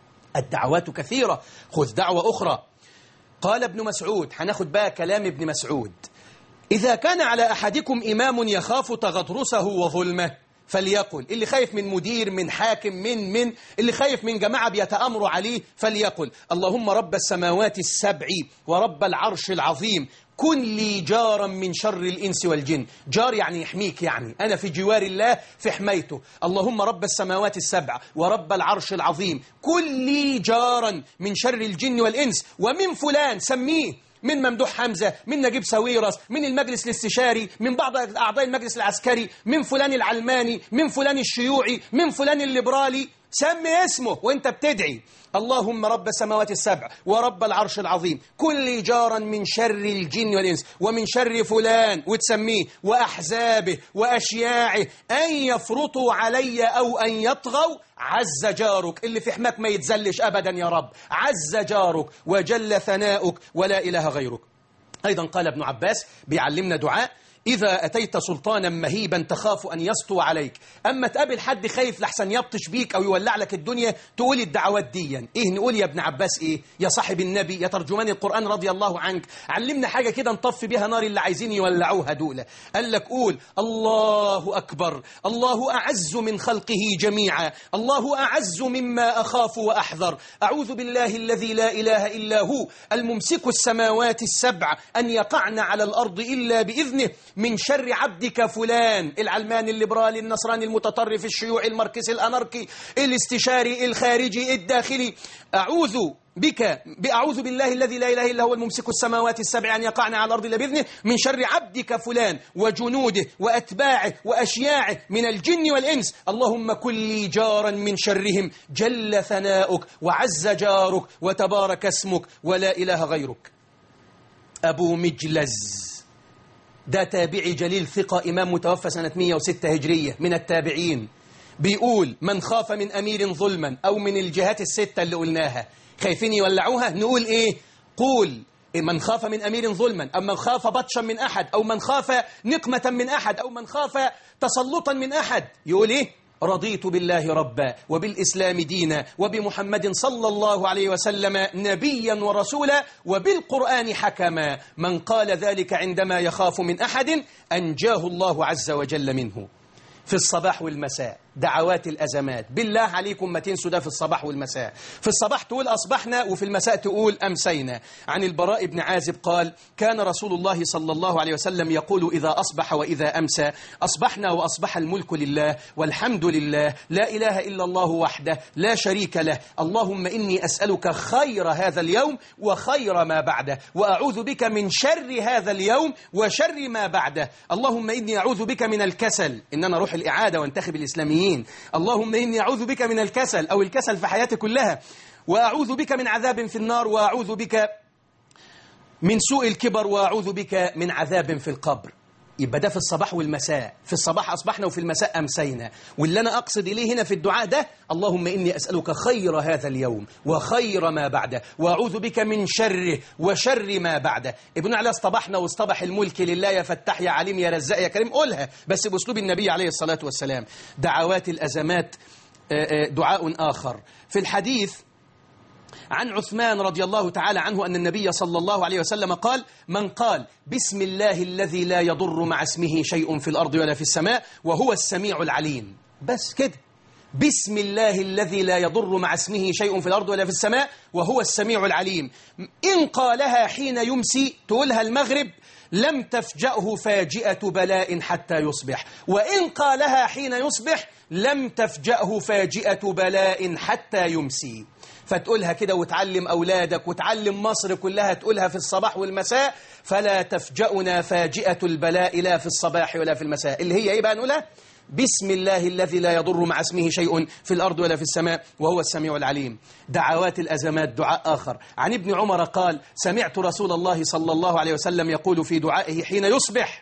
الدعوات كثيرة خذ دعوة أخرى قال ابن مسعود هناخد بقى كلام ابن مسعود إذا كان على أحدكم إمام يخاف تغطرسه وظلمه فليقل اللي خايف من مدير من حاكم من من اللي خايف من جماعة بيتأمروا عليه فليقل اللهم رب السماوات السبع ورب العرش العظيم كن لي جارا من شر الإنس والجن جار يعني يحميك يعني أنا في جوار الله في حمايته اللهم رب السماوات السبع ورب العرش العظيم كن لي جارا من شر الجن والإنس ومن فلان سميه من ممدوح حمزة من نجيب ساويرس من المجلس الاستشاري من بعض أعضاء المجلس العسكري من فلان العلماني من فلان الشيوعي من فلان الليبرالي سمي اسمه وانت بتدعي اللهم رب السماوات السبع ورب العرش العظيم كل جارا من شر الجن والإنس ومن شر فلان وتسميه وأحزابه وأشياعه أن يفرطوا علي أو أن يطغوا عز جارك اللي في حماك ما يتزلش أبدا يا رب عز جارك وجل ثناؤك ولا إله غيرك أيضا قال ابن عباس بيعلمنا دعاء إذا أتيت سلطانا مهيبا تخاف أن يسطو عليك أما تقابل حد خايف لحسن يبطش بيك أو يولع لك الدنيا تقول الدعوات ديا إيه نقول يا ابن عباس إيه يا صاحب النبي يا ترجمان القرآن رضي الله عنك علمنا حاجة كده نطفي بيها نار اللي عايزين يولعوها دولة قال لك قول الله أكبر الله أعز من خلقه جميعا الله أعز مما أخاف وأحذر أعوذ بالله الذي لا إله إلا هو الممسك السماوات السبع أن يقعن على الأرض إلا بإذنه من شر عبدك فلان العلماني الليبرالي النصراني المتطرف الشيوعي الماركسي الأناركي الاستشاري الخارجي الداخلي أعوذ بك بأعوذ بالله الذي لا إله إلا هو الممسك السماوات السبع أن يقعن على الأرض إلا بإذنه من شر عبدك فلان وجنوده وأتباعه وأشياعه من الجن والإنس اللهم كن لي جارا من شرهم جل ثناؤك وعز جارك وتبارك اسمك ولا إله غيرك أبو مجلز ده تابعي جليل ثقة إمام متوفى سنة 106 هجرية من التابعين بيقول من خاف من أمير ظلما أو من الجهات الستة اللي قلناها خايفين يولعوها نقول إيه قول من خاف من أمير ظلما أو من خاف بطشا من أحد أو من خاف نقمة من أحد أو من خاف تسلطا من أحد يقول إيه رضيت بالله ربا وبالإسلام دينا وبمحمد صلى الله عليه وسلم نبيا ورسولا وبالقرآن حكما من قال ذلك عندما يخاف من أحد أنجاه الله عز وجل منه في الصباح والمساء دعوات الأزمات بالله عليكم ما تنسوا ده في الصباح والمساء في الصباح تقول أصبحنا وفي المساء تقول أمسينا عن البراء بن عازب قال كان رسول الله صلى الله عليه وسلم يقول إذا أصبح وإذا أمسى أصبحنا وأصبح الملك لله والحمد لله لا إله إلا الله وحده لا شريك له اللهم إني أسألك خير هذا اليوم وخير ما بعده وأعوذ بك من شر هذا اليوم وشر ما بعده اللهم إني أعوذ بك من الكسل إن أنا أروح الإعادة وانتخب الإسلاميين اللهم إني أعوذ بك من الكسل أو الكسل في حياتي كلها وأعوذ بك من عذاب في النار وأعوذ بك من سوء الكبر وأعوذ بك من عذاب في القبر يبقى ده في الصباح والمساء في الصباح أصبحنا وفي المساء أمسينا واللي أنا أقصد إليه هنا في الدعاء ده اللهم إني أسألك خير هذا اليوم وخير ما بعده وأعوذ بك من شره وشر ما بعده ابن على اصطبحنا واصطبح الملك لله يا فتاح يا عليم يا رزاق يا كريم قولها بس بأسلوب النبي عليه الصلاة والسلام دعوات الأزمات دعاء آخر في الحديث عن عثمان رضي الله تعالى عنه أن النبي صلى الله عليه وسلم قال من قال بسم الله الذي لا يضر مع اسمه شيء في الأرض ولا في السماء وهو السميع العليم بس كده بسم الله الذي لا يضر مع اسمه شيء في الأرض ولا في السماء وهو السميع العليم إن قالها حين يمسي تقولها المغرب لم تفجأه فاجئة بلاء حتى يصبح وإن قالها حين يصبح لم تفجأه فاجئة بلاء حتى يمسي فتقولها كده وتعلم أولادك وتعلم مصر كلها تقولها في الصباح والمساء فلا تفجأنا فاجئة البلاء لا في الصباح ولا في المساء اللي هي إيه بقى نقولها بسم الله الذي لا يضر مع اسمه شيء في الأرض ولا في السماء وهو السميع العليم دعوات الأزمات دعاء آخر عن ابن عمر قال سمعت رسول الله صلى الله عليه وسلم يقول في دعائه حين يصبح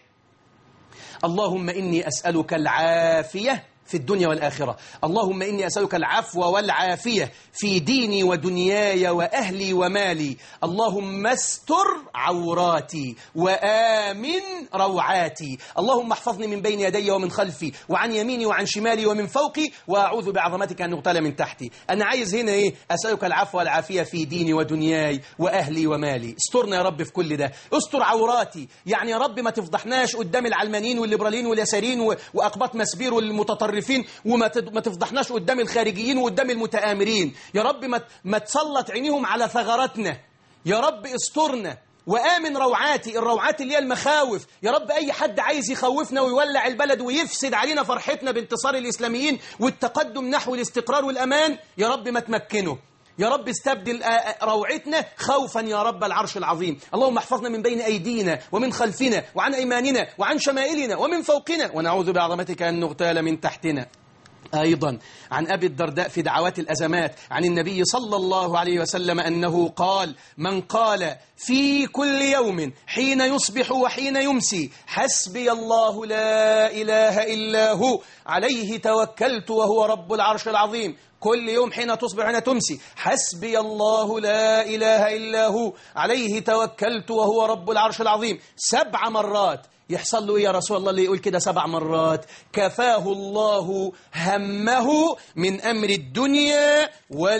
اللهم إني أسألك العافية في الدنيا والآخرة اللهم إني أسألك العفو والعافية في ديني ودنياي وأهلي ومالي اللهم استر عوراتي وآمن روعاتي اللهم احفظني من بين يدي ومن خلفي وعن يميني وعن شمالي ومن فوقي وأعوذ بعظمتك أن أغتال من تحتي أنا عايز هنا إيه أسألك العفو والعافية في ديني ودنياي وأهلي ومالي استرنا يا رب في كل ده استر عوراتي يعني يا رب ما تفضحناش قدام العلمانيين والليبراليين واليساريين و- وأقباط مسبير والمتطرفين وما تد- ما تفضحناش قدام الخارجيين وقدام المتآمرين يا رب ما ت- ما تسلط عينيهم على ثغراتنا يا رب استرنا وآمن روعاتي الروعات اللي هي المخاوف يا رب أي حد عايز يخوفنا ويولع البلد ويفسد علينا فرحتنا بانتصار الإسلاميين والتقدم نحو الاستقرار والأمان يا رب ما تمكنه يا رب استبدل آه، آه، روعتنا خوفا يا رب العرش العظيم اللهم احفظنا من بين أيدينا ومن خلفنا وعن أيماننا وعن شمائلنا ومن فوقنا ونعوذ بعظمتك أن نغتال من تحتنا أيضا عن أبي الدرداء في دعوات الأزمات عن النبي صلى الله عليه وسلم أنه قال من قال في كل يوم حين يصبح وحين يمسي حسبي الله لا إله إلا هو عليه توكلت وهو رب العرش العظيم كل يوم حين تصبح وحين تمسي حسبي الله لا إله إلا هو عليه توكلت وهو رب العرش العظيم سبع مرات يحصل له إيه يا رسول الله اللي يقول كده سبع مرات كفاه الله همه من أمر الدنيا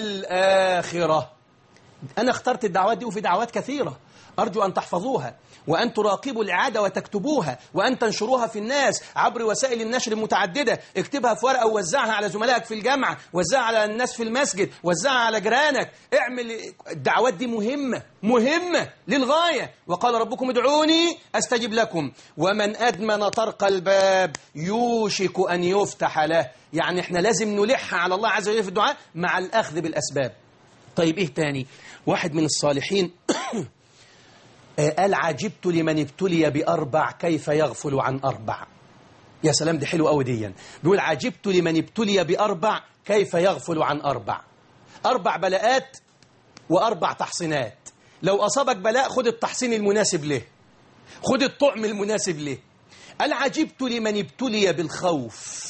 والآخرة أنا اخترت الدعوات دي وفي دعوات كثيرة أرجو أن تحفظوها وأن تراقبوا الإعادة وتكتبوها وأن تنشروها في الناس عبر وسائل النشر المتعددة اكتبها في ورقة ووزعها على زملائك في الجامعة وزعها على الناس في المسجد وزعها على جيرانك اعمل الدعوات دي مهمة مهمة للغاية وقال ربكم ادعوني أستجب لكم ومن أدمن طرق الباب يوشك أن يفتح له يعني احنا لازم نلح على الله عز وجل في الدعاء مع الأخذ بالأسباب طيب ايه تاني واحد من الصالحين آه، قال عجبت لمن ابتلي بأربع كيف يغفل عن أربع يا سلام دي حلو قوي ديا بيقول عجبت لمن ابتلي بأربع كيف يغفل عن أربع أربع بلاءات وأربع تحصينات لو أصابك بلاء خد التحصين المناسب له خد الطعم المناسب له قال عجبت لمن ابتلي بالخوف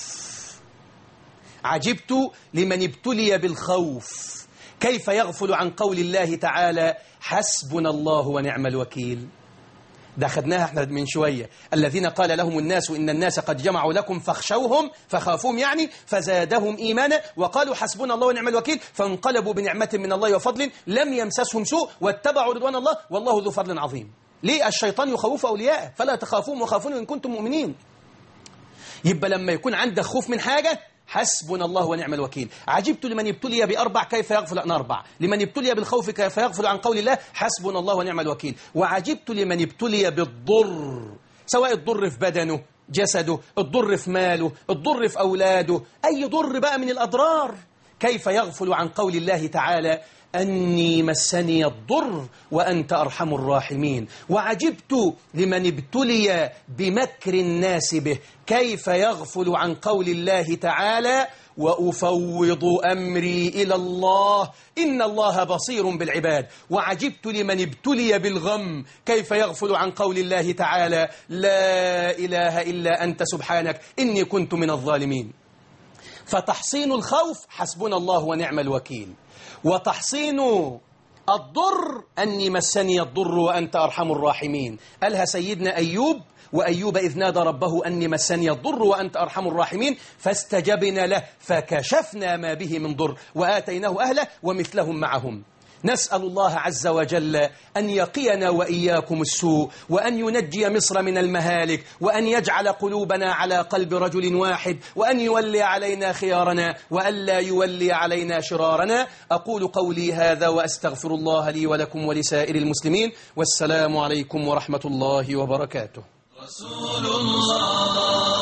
عجبت لمن ابتلي بالخوف كيف يغفل عن قول الله تعالى حسبنا الله ونعم الوكيل ده خدناها احنا من شوية الذين قال لهم الناس إن الناس قد جمعوا لكم فاخشوهم فخافوهم يعني فزادهم إيمانا وقالوا حسبنا الله ونعم الوكيل فانقلبوا بنعمة من الله وفضل لم يمسسهم سوء واتبعوا رضوان الله والله ذو فضل عظيم ليه الشيطان يخوف أولياءه فلا تخافوهم وخافون إن كنتم مؤمنين يبقى لما يكون عندك خوف من حاجة حسبنا الله ونعم الوكيل عجبت لمن ابتلي بأربع كيف يغفل عن أربع لمن ابتلي بالخوف كيف يغفل عن قول الله حسبنا الله ونعم الوكيل وعجبت لمن ابتلي بالضر سواء الضر في بدنه جسده الضر في ماله الضر في أولاده أي ضر بقى من الأضرار كيف يغفل عن قول الله تعالى أني مسني الضر وأنت أرحم الراحمين وعجبت لمن ابتلي بمكر الناس به كيف يغفل عن قول الله تعالى وأفوض أمري إلى الله إن الله بصير بالعباد وعجبت لمن ابتلي بالغم كيف يغفل عن قول الله تعالى لا إله إلا أنت سبحانك إني كنت من الظالمين فتحصين الخوف حسبنا الله ونعم الوكيل وتحصين الضر أني مسني الضر وأنت أرحم الراحمين قالها سيدنا أيوب وأيوب إذ نادى ربه أني مسني الضر وأنت أرحم الراحمين فاستجبنا له فكشفنا ما به من ضر وآتيناه أهله ومثلهم معهم نسأل الله عز وجل أن يقينا وإياكم السوء وأن ينجي مصر من المهالك وأن يجعل قلوبنا على قلب رجل واحد وأن يولي علينا خيارنا وألا يولي علينا شرارنا أقول قولي هذا وأستغفر الله لي ولكم ولسائر المسلمين والسلام عليكم ورحمة الله وبركاته رسول الله